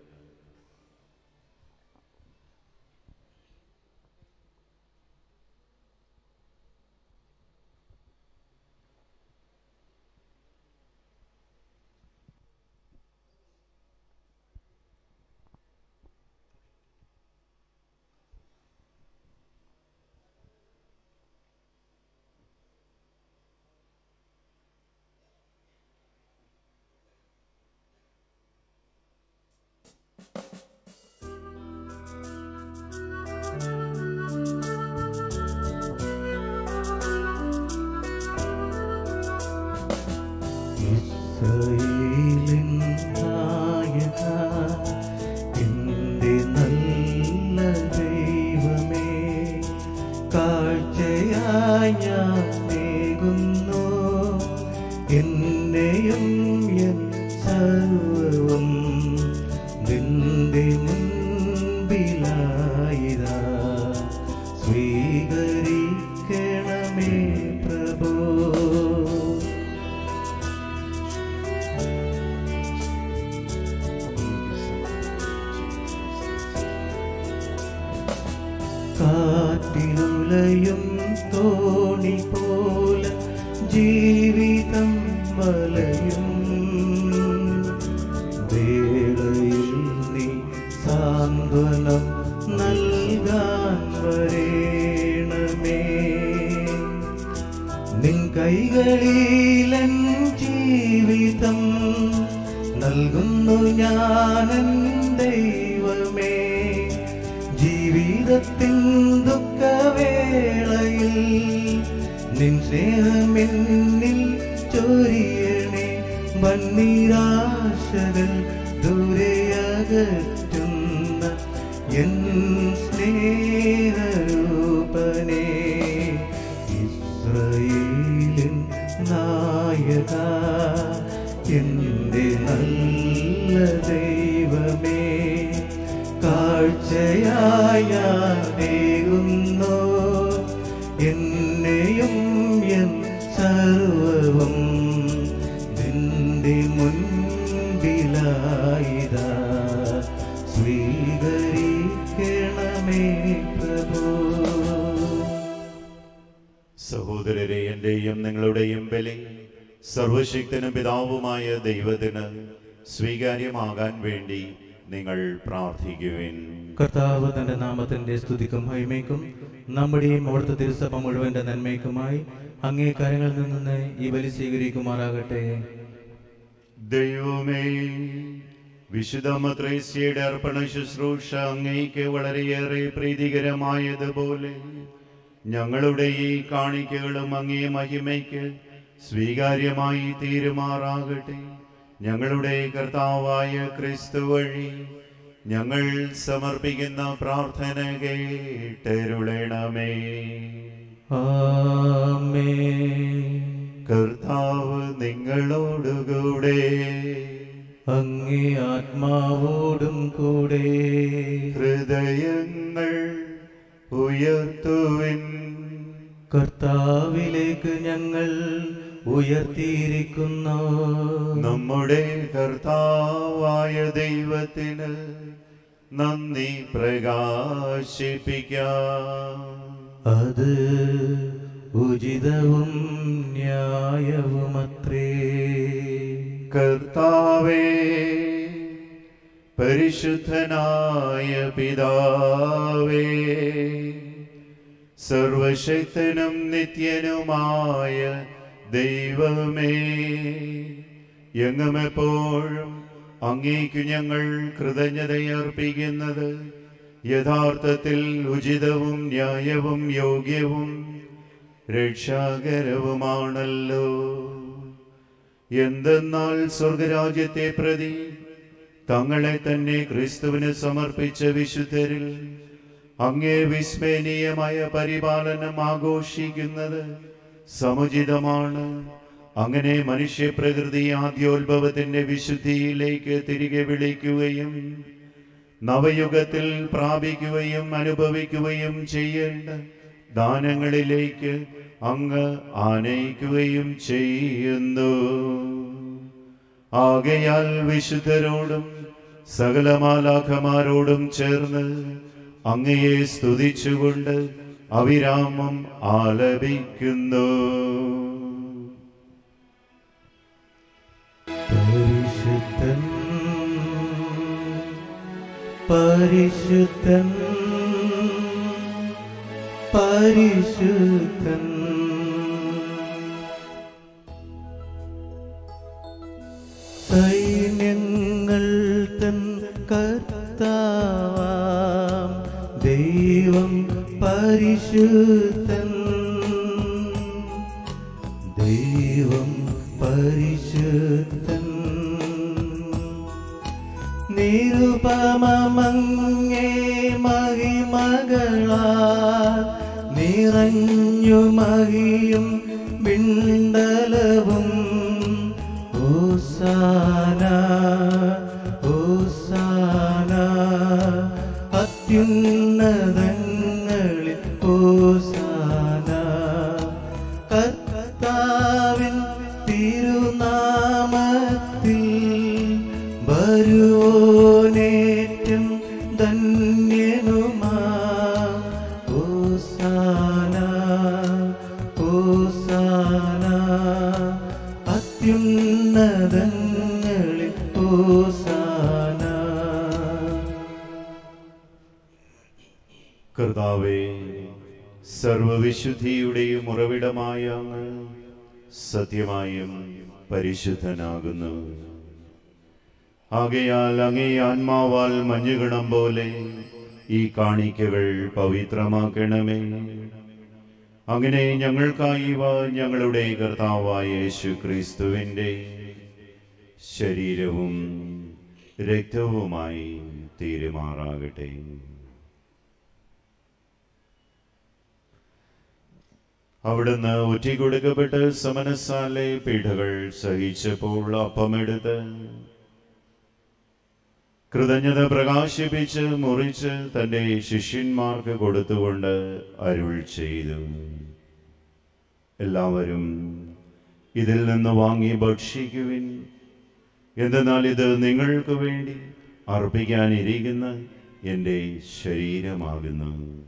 ഇസ്രായേലിൻ നായക, എന്റെ നല്ല ദൈവമേ, കാഴ്ചയായി ഞാൻ നേകുന്നു എന്നെയും എൻ സർവവും നിന്റെ മുൻപിലായിതാ സ്വീകരിക്കണമേ പ്രഭോ കാറ്റിലുലയും തോണി പോലെ ജീവിതം വലയും വേളയിൽ നീ സാന്ത്വനം നൽകാൻ വരേണമേ നിൻ കൈകളിലൻ ജീവിതം നൽകുന്നു ഞാനൻ ദൈവമേ ജീവിതത്തിൻ ദുഃഖവേളയിൽ നിൻ സ്നേഹമെന്നിൽ ചൊരിയണേ വന്നിരാശകൾ ദൂരെയകറ്റുന്ന എൻ സ്നേഹരൂപനേ ഇസ്രയേലിൻ നായക എന്റെ നല്ല ദൈവമേ കാഴ്ചയായ നേരുന്നു എന്നെയും എൻ സർവവും നിന്റെ മുൻപിലായിതാ സ്വീകരിക്കണമേ പ്രഭു സഹോദരരെ എന്റെയും നിങ്ങളുടെയും ബലി സർവശക്തനും പിതാവുമായ ദൈവത്തിന് സ്വീകാര്യമാകാൻ വേണ്ടി നിങ്ങൾ പ്രാർത്ഥിക്കുവിൻ കർത്താവ് തന്റെ നാമത്തിന്റെ സ്തുതിക്കും മഹിമയ്ക്കും നമ്മുടെയും അവിടുത്തെ തിരുസഭ മുഴുവന്റെ നന്മയ്ക്കുമായി അങ്ങേ കരങ്ങളിൽ നിന്ന് ഈ ബലി സ്വീകരിക്കുമാറാകട്ടെ ദൈവമേ വിശുദ്ധ മത്രേസ്യയുടെ അർപ്പണ ശുശ്രൂഷ അങ്ങേക്ക് വളരെയേറെ പ്രീതികരമായതുപോലെ ഞങ്ങളുടെ ഈ കാണിക്കകളും അങ്ങേ മഹിമയ്ക്ക് സ്വീകാര്യമായി തീരുമാറാകട്ടെ ഞങ്ങളുടെ കർത്താവായ ക്രിസ്തു വഴി ഞങ്ങൾ സമർപ്പിക്കുന്ന പ്രാർത്ഥന കേട്ടരുളണമേ ആമേൻ കർത്താവ് നിങ്ങളോടുകൂടെ അങ്ങേ ആത്മാവോടും കൂടെ ഹൃദയങ്ങൾ ഉയർത്തുവിൻ കർത്താവിലേക്ക് ഞങ്ങൾ ഉയർത്തിയിരിക്കുന്നു നമ്മുടെ കർത്താവായ ദൈവത്തിന് നന്ദി പ്രകാശിപ്പിക്കാം അത് ഉചിതവും ന്യായവുമത്രേ കർത്താവേ പരിശുദ്ധനായ പിതാവേ സർവശക്തനും നിത്യനുമായ ദൈവമേ എങ്ങുമെപ്പോഴും അങ്ങേക്കു ഞങ്ങൾ കൃതജ്ഞതയർപ്പിക്കുന്നത് യഥാർത്ഥത്തിൽ ഉചിതവും ന്യായവും യോഗ്യവും രക്ഷാകരവുമാണല്ലോ എന്തെന്നാൽ സ്വർഗരാജ്യത്തെ പ്രതി തങ്ങളെ തന്നെ ക്രിസ്തുവിന് സമർപ്പിച്ച വിശുദ്ധരിൽ അങ്ങേ വിസ്മയനീയമായ പരിപാലനം ആഘോഷിക്കുന്നത് സമുചിതമാണ് അങ്ങനെ മനുഷ്യപ്രകൃതി ആദ്യോത്ഭവത്തിന്റെ വിശുദ്ധിയിലേക്ക് തിരികെ വിളിക്കുകയും നവയുഗത്തിൽ പ്രാപിക്കുകയും അനുഭവിക്കുകയും ചെയ്യേണ്ട ദാനങ്ങളിലേക്ക് അങ്ങ് ആനയിക്കുകയും ചെയ്യുന്നു ആകയാൽ വിശുദ്ധരോടും സകലമാലാഖമാരോടും ചേർന്ന് അങ്ങയെ സ്തുതിച്ചുകൊണ്ട് അവിരാമം ആലപിക്കുന്നു പരിശുദ്ധൻ പരിശുദ്ധൻ പരിശുദ്ധൻ സൈന്യങ്ങൾ തൻ കർത്താവാം ദൈവം പരിശുദ്ധൻ ദൈവം പരിശുദ്ധൻ നിരുപമങ്ങേ മഹിമകളാ നിറഞ്ഞു മഹിയും വിണ്ടലവും ഓസാന ഓസാന അത്യുന്നതങ്ങളിൽ ഓസാന കർത്താവിൻ തിരുനാമത്തിൽ വരുവോനേറ്റം ധന്യനുമാ ഓസാന ഓസാന അത്യുന്നതങ്ങളിൽ ഓസാന കർത്താവേ സർവവിശുദ്ധിയുടെയും ഉറവിടമായ അങ്ങ് സത്യമായും പരിശുദ്ധനാകുന്നു ആകയാൽ അങ്ങേ ആത്മാവാൽ മഞ്ഞുകണം പോലെ ഈ കാണിക്കകൾ പവിത്രമാക്കണമേ അങ്ങനെ ഞങ്ങൾക്കായി ഇവ ഞങ്ങളുടെ കർത്താവായ യേശു ക്രിസ്തുവിൻ്റെ ശരീരവും രക്തവുമായി തീരുമാറാകട്ടെ അവിടുന്ന് ഒറ്റിക്കൊടുക്കപ്പെട്ട് സമനസാലെ പീഠകൾ സഹിച്ചപ്പോൾ അപ്പമെടുത്ത് കൃതജ്ഞത പ്രകാശിപ്പിച്ച് മുറിച്ച് തന്റെ ശിഷ്യന്മാർക്ക് കൊടുത്തുകൊണ്ട് അരുൾ ചെയ്തു എല്ലാവരും ഇതിൽ നിന്ന് വാങ്ങി ഭക്ഷിക്കുവിൻ എന്തെന്നാൽ ഇത് നിങ്ങൾക്ക് വേണ്ടി അർപ്പിക്കാനിരിക്കുന്ന എൻ്റെ ശരീരമാകുന്നു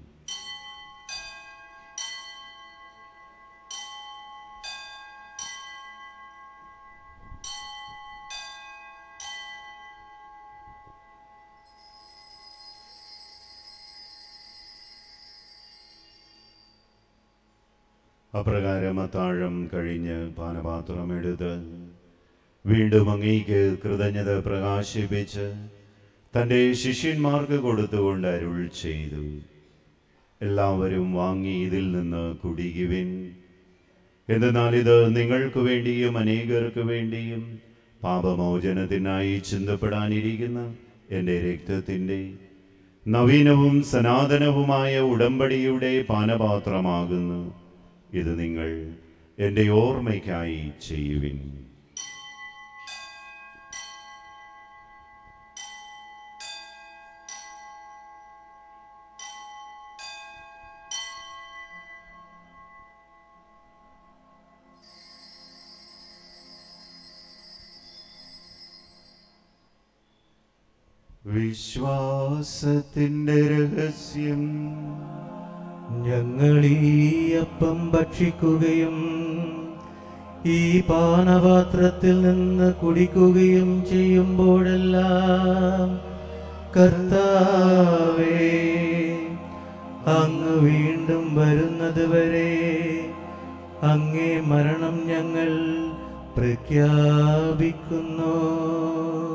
അപ്രകാരം അത്താഴം കഴിഞ്ഞ് പാനപാത്രം എടുത്ത് വീണ്ടും അങ്ങേക്ക് കൃതജ്ഞത പ്രകാശിപ്പിച്ച് തൻ്റെ ശിഷ്യന്മാർക്ക് കൊടുത്തുകൊണ്ട് അരുൾ ചെയ്തു എല്ലാവരും വാങ്ങി ഇതിൽ നിന്ന് കുടിക്കുവിൻ എന്തെന്നാൽ ഇത് നിങ്ങൾക്ക് വേണ്ടിയും അനേകർക്ക് വേണ്ടിയും പാപമോചനത്തിനായി ചിന്തപ്പെടാനിരിക്കുന്ന എൻ്റെ രക്തത്തിൻ്റെ നവീനവും സനാതനവുമായ ഉടമ്പടിയുടെ പാനപാത്രമാകുന്നു ഇത് നിങ്ങൾ എൻ്റെ ഓർമ്മയ്ക്കായി ചെയ്യുവിൻ വിശ്വാസത്തിന്റെ രഹസ്യം ഞങ്ങൾ ഈ അപ്പം ഭക്ഷിക്കുകയും ഈ പാനപാത്രത്തിൽ നിന്ന് കുടിക്കുകയും ചെയ്യുമ്പോഴെല്ലാം കർത്താവേ അങ്ങ് വീണ്ടും വരുന്നത് വരെ അങ്ങേ മരണം ഞങ്ങൾ പ്രഖ്യാപിക്കുന്നു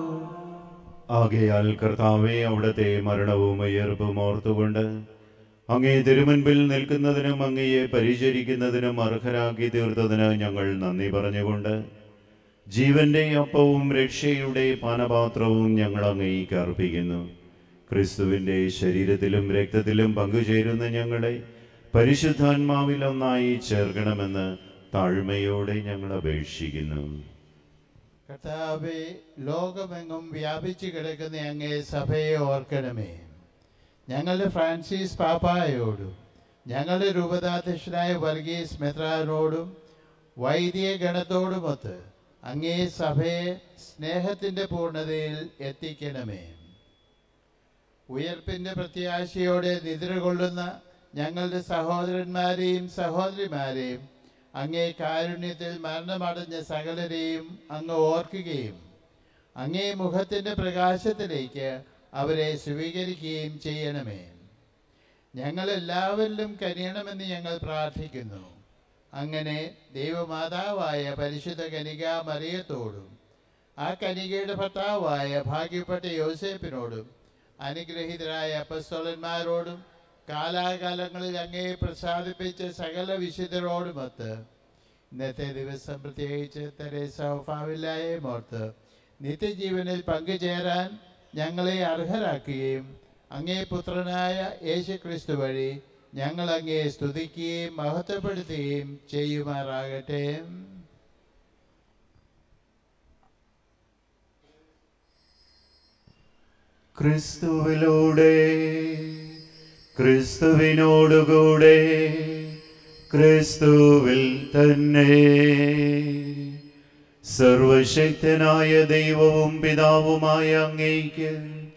ആകയാൽ കർത്താവെ അവിടുത്തെ മരണവും ഉയർപ്പും ഓർത്തുകൊണ്ട് അങ്ങേ തിരുമുൻപിൽ നിൽക്കുന്നതിനും അങ്ങയെ പരിചരിക്കുന്നതിനും അർഹരാക്കി തീർത്തതിന് ഞങ്ങൾ നന്ദി പറഞ്ഞുകൊണ്ട് ജീവന്റെ അപ്പവും രക്ഷയുടെ പാനപാത്രവും ഞങ്ങൾ അങ്ങേക്ക് അർപ്പിക്കുന്നു ക്രിസ്തുവിന്റെ ശരീരത്തിലും രക്തത്തിലും പങ്കുചേരുന്ന ഞങ്ങളെ പരിശുദ്ധാത്മാവിൽ ഒന്നായി ചേർക്കണമെന്ന് താഴ്മയോടെ ഞങ്ങൾ അപേക്ഷിക്കുന്നു കർത്താവെ ലോകമെങ്ങും വ്യാപിച്ചു കിടക്കുന്ന അങ്ങേ സഭയെ ഓർക്കണമേ ഞങ്ങളുടെ ഫ്രാൻസിസ് പാപ്പായോടും ഞങ്ങളുടെ രൂപതാധ്യക്ഷനായ വർഗീസ് മെത്രാനോടും വൈദിക ഗണത്തോടുമൊത്ത് അങ്ങേ സഭയെ സ്നേഹത്തിൻ്റെ പൂർണ്ണതയിൽ എത്തിക്കണമേ ഉയർപ്പിൻ്റെ പ്രത്യാശയോടെ നിദ്ര കൊള്ളുന്ന ഞങ്ങളുടെ സഹോദരന്മാരെയും സഹോദരിമാരെയും അങ്ങേ കാരുണ്യത്തിൽ മരണമടഞ്ഞ സകലരെയും അങ്ങ് ഓർക്കുകയും അങ്ങേ മുഖത്തിൻ്റെ പ്രകാശത്തിലേക്ക് അവരെ സ്വീകരിക്കുകയും ചെയ്യണമേ ഞങ്ങളെല്ലാവരിലും കനിയണമെന്ന് ഞങ്ങൾ പ്രാർത്ഥിക്കുന്നു അങ്ങനെ ദൈവമാതാവായ പരിശുദ്ധ കനിക മറിയത്തോടും ആ കനികയുടെ ഭർത്താവായ ഭാഗ്യപ്പെട്ട യോസേപ്പിനോടും അനുഗ്രഹീതരായ അപ്പസ്തോലന്മാരോടും കാലാകാലങ്ങളിൽ അങ്ങേ പ്രസാദിപ്പിച്ച സകല വിശുദ്ധരോടുമൊത്ത് ഇന്നത്തെ ദിവസം പ്രത്യേകിച്ച് തെരേസ ഫാവില്ലായെ ഓർത്ത് നിത്യജീവനിൽ പങ്കുചേരാൻ ഞങ്ങളെ അർഹരാക്കുകയും അങ്ങേ പുത്രനായ യേശു ക്രിസ്തു വഴി ഞങ്ങൾ അങ്ങേ സ്തുതിക്കുകയും മഹത്വപ്പെടുത്തുകയും ചെയ്യുമാറാകട്ടെ ക്രിസ്തുവിലൂടെ ക്രിസ്തുവിനോടുകൂടെ ക്രിസ്തുവിൽ തന്നെ സർവശക്തനായ ദൈവവും പിതാവുമായ അങ്ങേക്ക്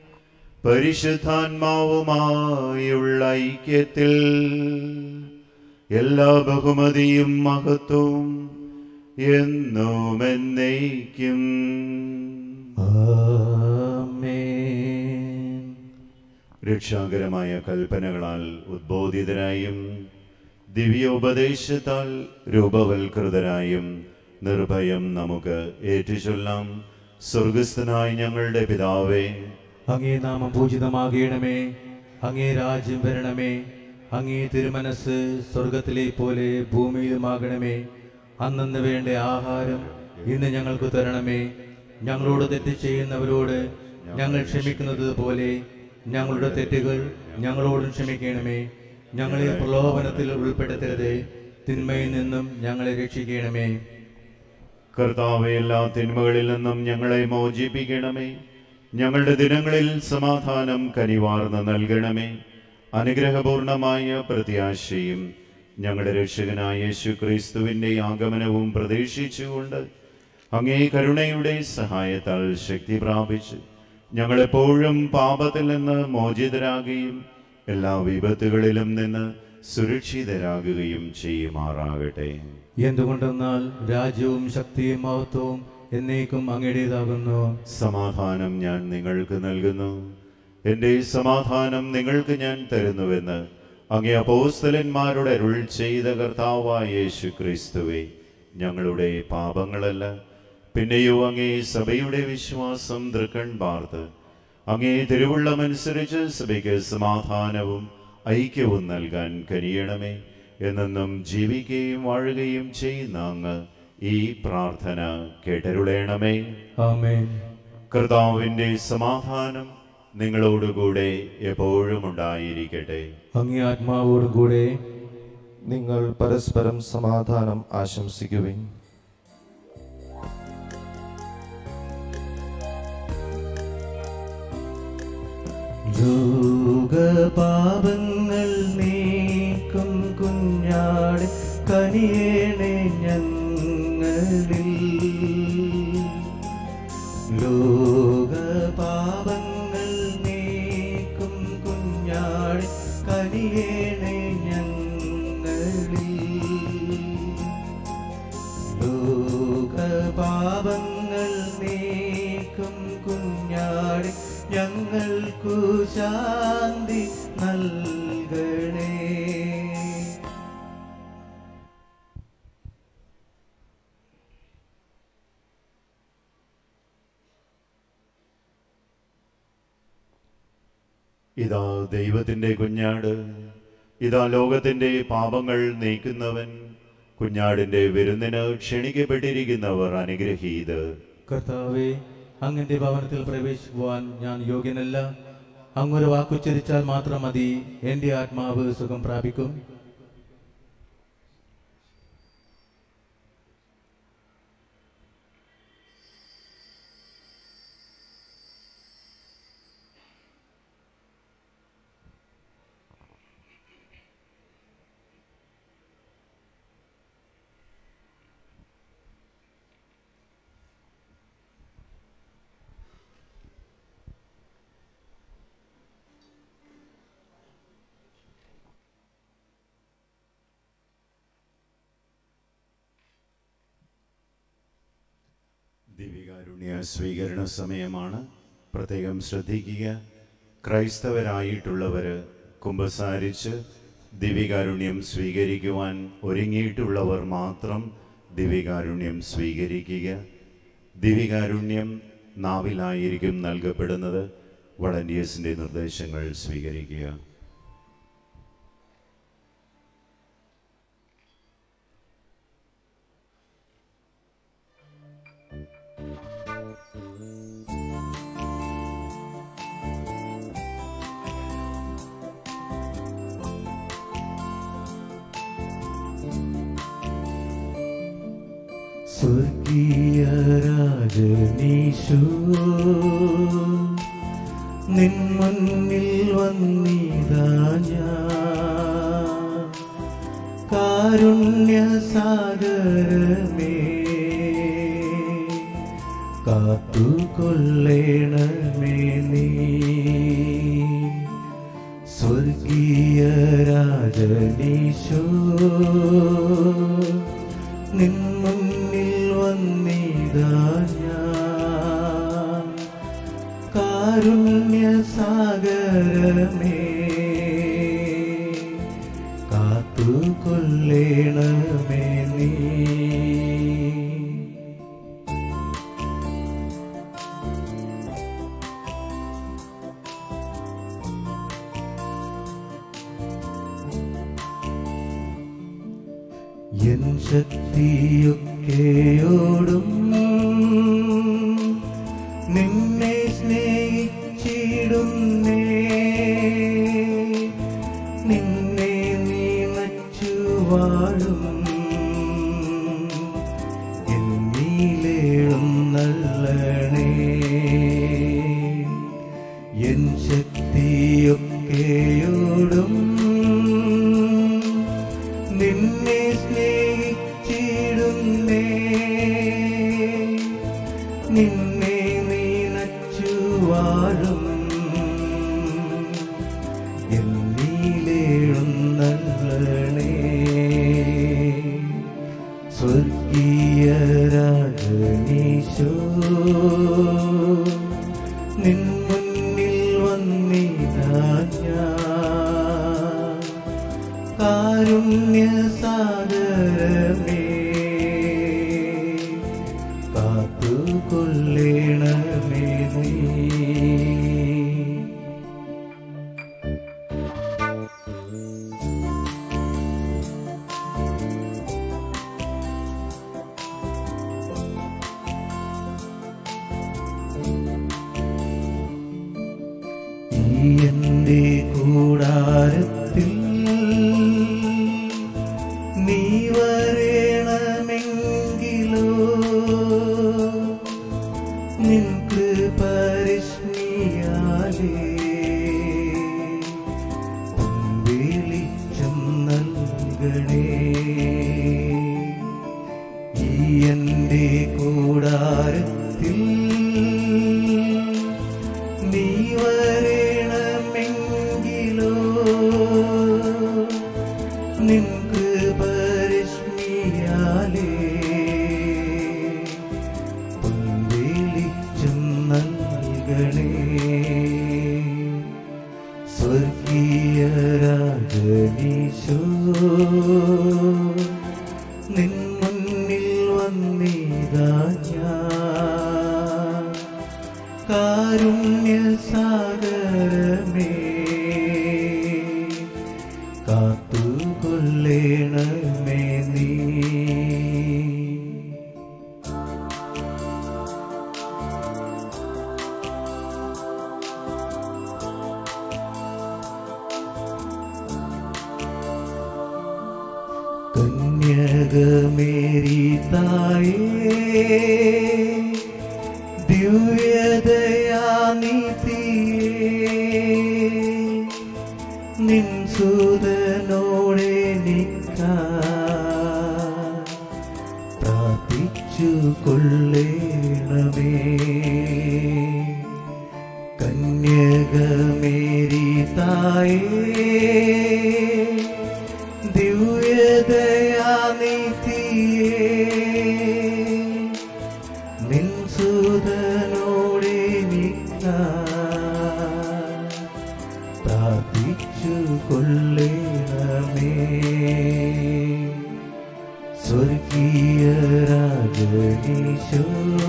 പരിശുദ്ധാത്മാവുമായുള്ള ഐക്യത്തിൽ എല്ലാ ബഹുമതിയും മഹത്വവും എന്നും എന്നേക്കും ആമേൻ രക്ഷാകരമായ കൽപ്പനകളാൽ ഉദ്ബോധിതരായും ദിവ്യോപദേശത്താൽ രൂപവൽകൃതരായും നിർഭയം നമുക്ക് ഏറ്റുചൊല്ലാം സ്വർഗസ്ഥനായ ഞങ്ങളുടെ പിതാവേ അങ്ങേ നാമം പൂജിതമാകണമേ അങ്ങേ രാജ്യം വരണമേ അങ്ങേ തിരുമനസ് സ്വർഗത്തിലെ പോലെ ഭൂമിയിലുമാകണമേ അന്നന്ന് വേണ്ട ആഹാരം ഇന്ന് ഞങ്ങൾക്ക് തരണമേ ഞങ്ങളോട് തെറ്റ് ചെയ്യുന്നവരോട് ഞങ്ങൾ ക്ഷമിക്കുന്നത് പോലെ ഞങ്ങളുടെ തെറ്റുകൾ ഞങ്ങളോടും ക്ഷമിക്കണമേ ഞങ്ങളെ പ്രലോഭനത്തിൽ ഉൾപ്പെടുത്തരുതേ തിന്മയിൽ നിന്നും ഞങ്ങളെ രക്ഷിക്കണമേ കർത്താവെ എല്ലാ തിന്മകളിൽ നിന്നും ഞങ്ങളെ മോചിപ്പിക്കണമേ ഞങ്ങളുടെ ദിനങ്ങളിൽ സമാധാനം കനിവാർന്ന് നൽകണമേ അനുഗ്രഹപൂർണമായ പ്രത്യാശയും ഞങ്ങളുടെ രക്ഷകനായ യേശു ക്രിസ്തുവിൻ്റെ ആഗമനവും പ്രതീക്ഷിച്ചുകൊണ്ട് അങ്ങേ കരുണയുടെ സഹായത്താൽ ശക്തി പ്രാപിച്ച് ഞങ്ങളെപ്പോഴും പാപത്തിൽ നിന്ന് മോചിതരാകുകയും എല്ലാ വിപത്തുകളിലും നിന്ന് സുരക്ഷിതരാകുകയും ചെയ്യുമാറാകട്ടെ എന്തുകൊണ്ടെന്നാൽ രാജ്യവും ശക്തിയും മഹത്വവും എന്നേക്കും അങ്ങയുടേതാകുന്നു സമാധാനം ഞാൻ നിങ്ങൾക്ക് നൽകുന്നു എൻ്റെ സമാധാനം നിങ്ങൾക്ക് ഞാൻ തരുന്നുവെന്ന് അങ്ങേ അപ്പോസ്തലന്മാരുടെ അരുൾ ചെയ്ത കർത്താവായ യേശു ക്രിസ്തുവെ ഞങ്ങളുടെ പാപങ്ങളല്ല പിന്നെയോ അങ്ങേ സഭയുടെ വിശ്വാസം തൃക്കൺ പാർത്ത് അങ്ങേ തിരുവുള്ളമനുസരിച്ച് സഭയ്ക്ക് സമാധാനവും ഐക്യവും നൽകാൻ കനിയണമേ എന്നെന്നും ജീവിക്കുകയും വാഴുകയും ചെയ്യുന്ന അങ്ങ് ഈ പ്രാർത്ഥന കേട്ടരുളേണമേ ആമേൻ കർത്താവിൻ്റെ സമാധാനം നിങ്ങളോടുകൂടെ എപ്പോഴും ഉണ്ടായിരിക്കട്ടെ അങ്ങേ ആത്മാവോടും കൂടെ നിങ്ങൾ പരസ്പരം സമാധാനം ആശംസിക്കുവിൻ ലോകപാപങ്ങൾ നീക്കും കുഞ്ഞാട് കനിയേണേ ഞങ്ങളിൽ ലോകപാപങ്ങൾ നീക്കും കുഞ്ഞാട് കനിയേണേ ഞങ്ങളിൽ ലോകപാപങ്ങൾ നീക്കും കുഞ്ഞാട് ഞങ്ങൾക്കു ശാന്തി നൽകണേ ഇതാ ദൈവത്തിൻ്റെ കുഞ്ഞാട് ഇതാ ലോകത്തിന്റെ പാപങ്ങൾ നീക്കുന്നവൻ കുഞ്ഞാടിന്റെ വിരുന്നിന് ക്ഷണിക്കപ്പെട്ടിരിക്കുന്നവർ അനുഗ്രഹീത് കർത്താവെ അങ്ങന്റെ ഭവനത്തിൽ പ്രവേശിക്കുവാൻ ഞാൻ യോഗ്യനല്ല അങ്ങൊരു വാക്കുച്ചരിച്ചാൽ മാത്രം മതി എൻ്റെ ആത്മാവ് സുഖം പ്രാപിക്കും ദിവ്യകാരുണ്യ സ്വീകരണ സമയമാണ് പ്രത്യേകം ശ്രദ്ധിക്കുക ക്രൈസ്തവരായിട്ടുള്ളവര് കുമ്പസാരിച്ച് ദിവ്യകാരുണ്യം സ്വീകരിക്കുവാൻ ഒരുങ്ങിയിട്ടുള്ളവർ മാത്രം ദിവ്യകാരുണ്യം സ്വീകരിക്കുക ദിവ്യകാരുണ്യം നാവിലായിരിക്കും നൽകപ്പെടുന്നത് വളണ്ടിയേഴ്സിന്റെ നിർദ്ദേശങ്ങൾ സ്വീകരിക്കുക സ്വർഗീയ രാജനീശോ നിൻ മുന്നിൽ വന്നിതാ ഞാൻ കാരുണ്യ സാഗരമേ കാത്തുകൊള്ളേണമേ നീ സ്വർഗീയ രാജനീശോ നിൻ മുന്നിൽ വന്നിതാ ഞാൻ കാരുണ്യ സാഗരമേ കാത്തുകൊള്ളേണമേ നീ എൻ ശക്തിയൊക്കെയോടും നിന്നെ സ്നേഹിച്ചിടുന്നേ നിന്നെ നീനച്ചു വാഴും എന്നീലേഴും നല്ലണേ എൻ ശക്തിയൊക്കെയോടും നിന്നെ സ്നേഹിച്ചിടുന്നേ നിന്നെ നീനച്ചു വാഴും എന്നീലേഴുന്നള്ളണേ സ്വർഗീയ രാജനീശോ നിൻ മുന്നിൽ വന്നിതാ ഞാൻ കാരുണ്യ സാഗരമേ കാത്തുകൊള്ളേണമേ നീ ഈ എന്റെ കൂടാരത്തിൽ നീ വരണമെങ്കിലോ നിൻ കൃപരിഷ്ണിയാലേ വെളിച്ചം നൽകണേ ഈ എന്റെ കൂടാരത്തിൽ നീ വരണമെങ്കിലോ നിൻ കൃപരശ്മിയാലേ വെളിച്ചം നൽകണേ സ്വർഗീയ രാജനീശോ നിൻ മുന്നിൽ വന്നിതാ ഞാൻ കാരുണ്യ സാഗരമേ കാത്തുകൊള്ളേണമേ കന്യകമേരി തായേ ദിവ്യദയാനിധിയേ നിൻ സുതനോടെ പ്രാർത്ഥിച്ചു കൊള്ളേണമേ കന്യകമേരി തായേ ദിവ്യദയാനിധിയേ നിൻ സുതനോടെ പ്രാർത്ഥിച്ചു കൊള്ളേണമേ സ്വർഗീയ രാജനീശോ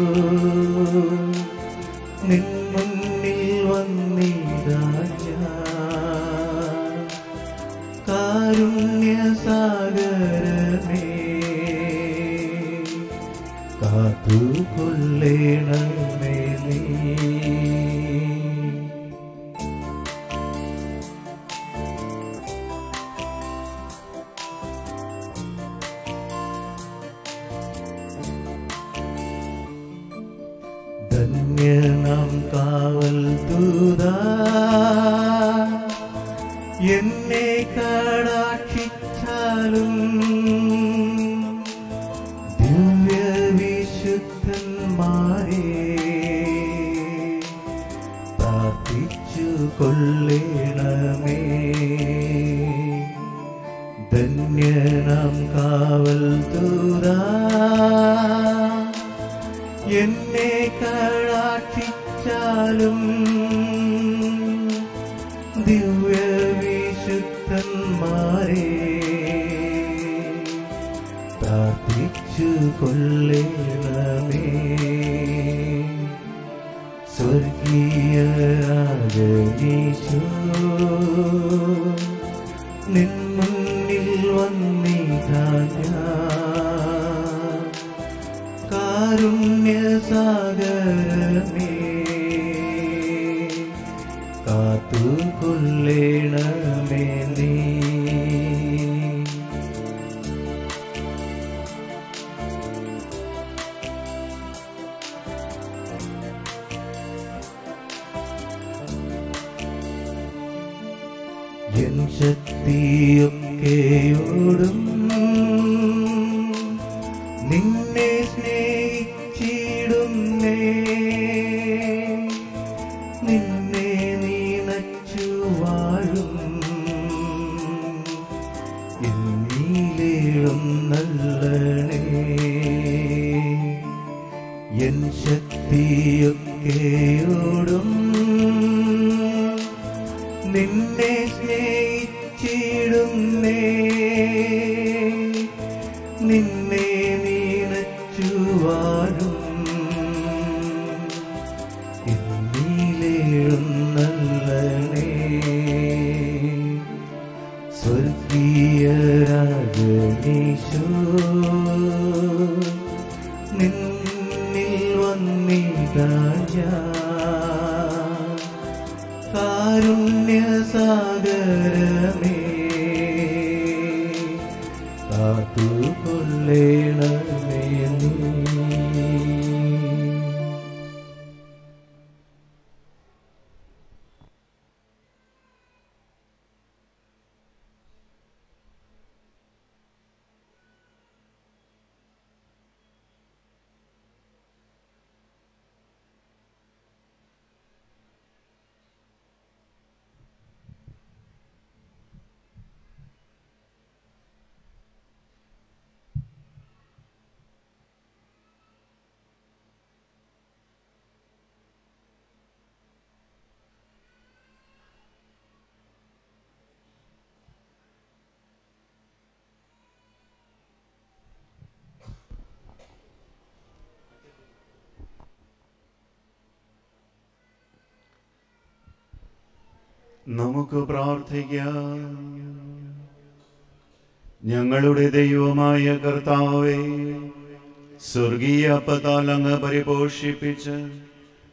നിൻ മുന്നിൽ വന്നിതാ ഞാൻ. കാരുണ്യസാഗരമേ കാത്തുകൊള്ളേണമേ നീ ധന്യനാം കാവൽ ദൂതാ എന്നെ കടാക്ഷിച്ചാലും ദിവ്യവിശുദ്ധന്മാരെ പ്രാർത്ഥിച്ചു കൊള്ളേണമേ ധന്യനാം കാവൽ ദൂതാ എന്നെ കടാക്ഷിച്ചാലും ദിവ്യവിശുദ്ധന്മാരെ പ്രാർത്ഥിച്ചു കൊള്ളേണമേ സ്വർഗീയ രാജനീശോ നിൻ മുന്നിൽ വന്നിതാ ഞാൻ കാരുണ്യസാഗരമേ കാത്തുകൊള്ളേണമേ നീ എൻ ശക്തിയൊക്കെയോടും നിന്നെ സ്നേഹിച്ചിടുന്നേ നിന്നെ നീനച്ചു വാഴും എന്നീലേഴും നല്ലണേ എൻ ശക്തിയൊക്കെയോടും നിന്നെ സ്നേഹിച്ചിടുന്നേ നിന്നെ നീനച്ചു വാഴും എന്നീലേഴും നല്ലണേ സ്വർഗീയ രാജനീശോ നിന്നിൽ വന്നിതാ ഞാൻ കാരുണ്യസാഗരമേ കാത്തുകൊള്ളേണമേ നീ നമുക്ക് പ്രാർത്ഥിക്കാം ഞങ്ങളുടെ ദൈവമായ കർത്താവേ സ്വർഗീയ അപ്പത്താൽ അങ്ങ് പരിപോഷിപ്പിച്ച്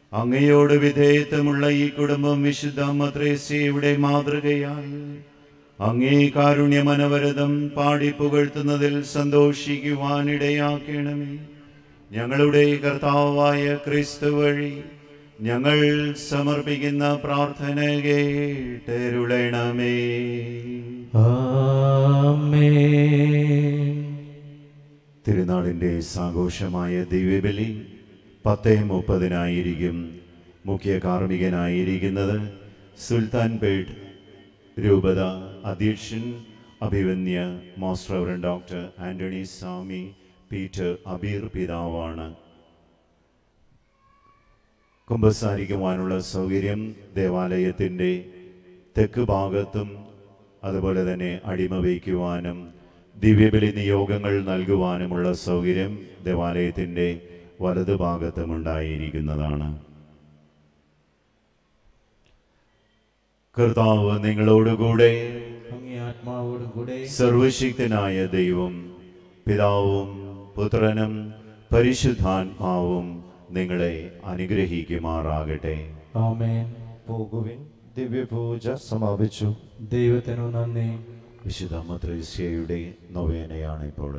അങ്ങയോട് വിധേയത്വമുള്ള ഈ കുടുംബം വിശുദ്ധ മദ്രേസിയുടെ മാതൃകയാൽ അങ്ങേ കാരുണ്യമനവരതം പാടി പുകഴ്ത്തുന്നതിൽ സന്തോഷിക്കുവാനിടയാക്കണമേ ഞങ്ങളുടെ കർത്താവായ ക്രിസ്തു വഴി ഞങ്ങൾ സമർപ്പിക്കുന്ന പ്രാർത്ഥന കേട്ടരുളണമേ ആമേൻ തിരുനാളിൻ്റെ സാഘോഷമായ ദിവ്യബലി പത്തേ മുപ്പതിനായിരിക്കും മുഖ്യ കാർമ്മികനായിരിക്കുന്നത് സുൽത്താൻ പേട്ട് രൂപത അധ്യക്ഷൻ അഭിവന്യ most reverend doctor Antony Samy Peter Abir പിതാവാണ് കുമ്പസാരിക്കുവാനുള്ള സൗകര്യം ദേവാലയത്തിൻ്റെ തെക്ക് ഭാഗത്തും അതുപോലെ തന്നെ അടിമ വയ്ക്കുവാനും ദിവ്യബലി നിയോഗങ്ങൾ നൽകുവാനുമുള്ള സൗകര്യം ദേവാലയത്തിൻ്റെ വലതുഭാഗത്തും ഉണ്ടായിരിക്കുന്നതാണ് കർത്താവ് നിങ്ങളോടുകൂടെ അങ്ങേ ആത്മാവോടും കൂടെ സർവശക്തനായ ദൈവം പിതാവും പുത്രനും പരിശുദ്ധാത്മാവും നിങ്ങളെ അനുഗ്രഹിക്കുമാറാകട്ടെ ആമേൻ പോകുവിൻ ദിവ്യപൂജ സമാപിച്ചു ദൈവത്തിനു നന്ദി വിശുദ്ധ മദ്രസ്യയുടെ നൊവേനയാണ് ഇപ്പോൾ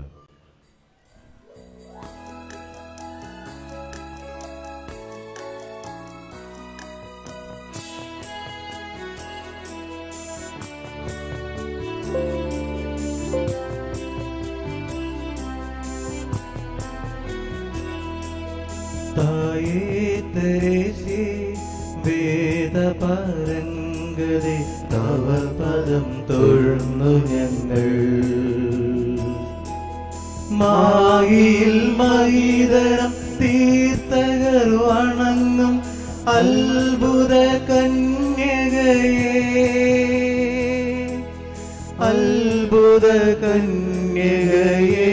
തായേ തെരേസേ വേദപരങ്കരെ തവ പദം തൊഴുന്നു ഞങ്ങൾ മായിൽ മഹീതരം തീർത്ഥകർ വണങ്ങും അത്ഭുത കന്യകയെ അത്ഭുത കന്യകയെ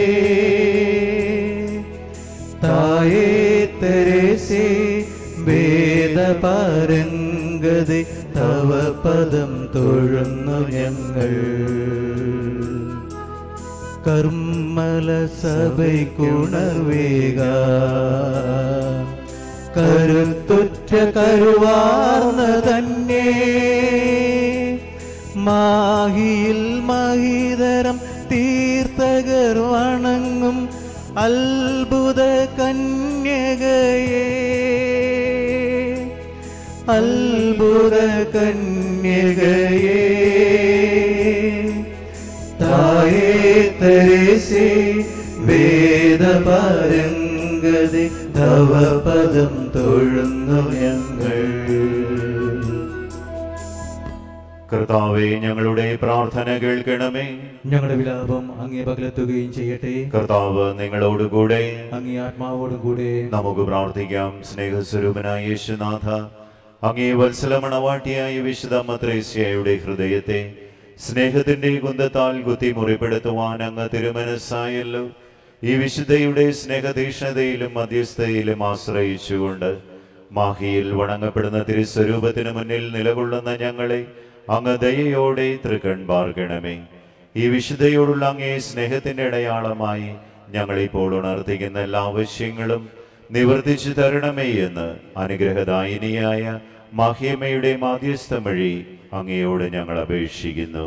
തായേ തെരേസേ വേദപാരംഗതെ തവ പദം തൊഴുന്നു ഞങ്ങൾ കർമ്മല സഭയ്ക്കുണർവേക കരുത്തുറ്റ കരുവാർന്ന തന്നെ മാഹിയിൽ മഹിതരം തീർത്ഥകർ വണങ്ങും അത്ഭുത കന്യകയെ അത്ഭുത കന്യകയെ തായേ തരേസേ വേദപാരംഗതി തവ പദം തൊഴുന്നു ഞങ്ങൾ കർത്താവെ ഞങ്ങളുടെ പ്രാർത്ഥന കേൾക്കണമേ ഞങ്ങളുടെ വിലാപം അങ്ങേ പകലെത്തുകയും ചെയ്യട്ടെ കർത്താവ് നിങ്ങളോടുകൂടെ അങ്ങേ ആത്മാവോടും കൂടെ നമുക്ക് പ്രാർത്ഥിക്കാം സ്നേഹസ്വരൂപനായ യേശുനാഥ അങ്ങേ വത്സലമണവാട്ടിയായ വിശുദ്ധ മത്രേസ്യയുടെ ഹൃദയത്തെ സ്നേഹത്തിന്റെ കുന്തത്താൽ കുത്തി മുറിപ്പെടുത്തുവാൻ അങ്ങ് തിരുമനസ്സായല്ലോ ഈ വിശുദ്ധയുടെ സ്നേഹതീഷ്ണതയിലും മധ്യസ്ഥയിലും ആശ്രയിച്ചുകൊണ്ട് മാഹിയിൽ വണങ്ങപ്പെടുന്ന തിരുസ്വരൂപത്തിന് മുന്നിൽ നിലകൊള്ളുന്ന ഞങ്ങളെ അങ്ങ് ദയയോടെ തൃക്കൺ പാർക്കണമേ ഈ വിശുദ്ധയോടുള്ള അങ്ങേ സ്നേഹത്തിന്റെ അടയാളമായി ഞങ്ങളിപ്പോൾ ഉണർത്തിക്കുന്ന എല്ലാ ആവശ്യങ്ങളും നിവർത്തിച്ചു തരണമേ എന്ന് അനുഗ്രഹദായിനിയായ മഹിമയുടെ മാധ്യസ്ഥം വഴി അങ്ങയോട് ഞങ്ങൾ അപേക്ഷിക്കുന്നു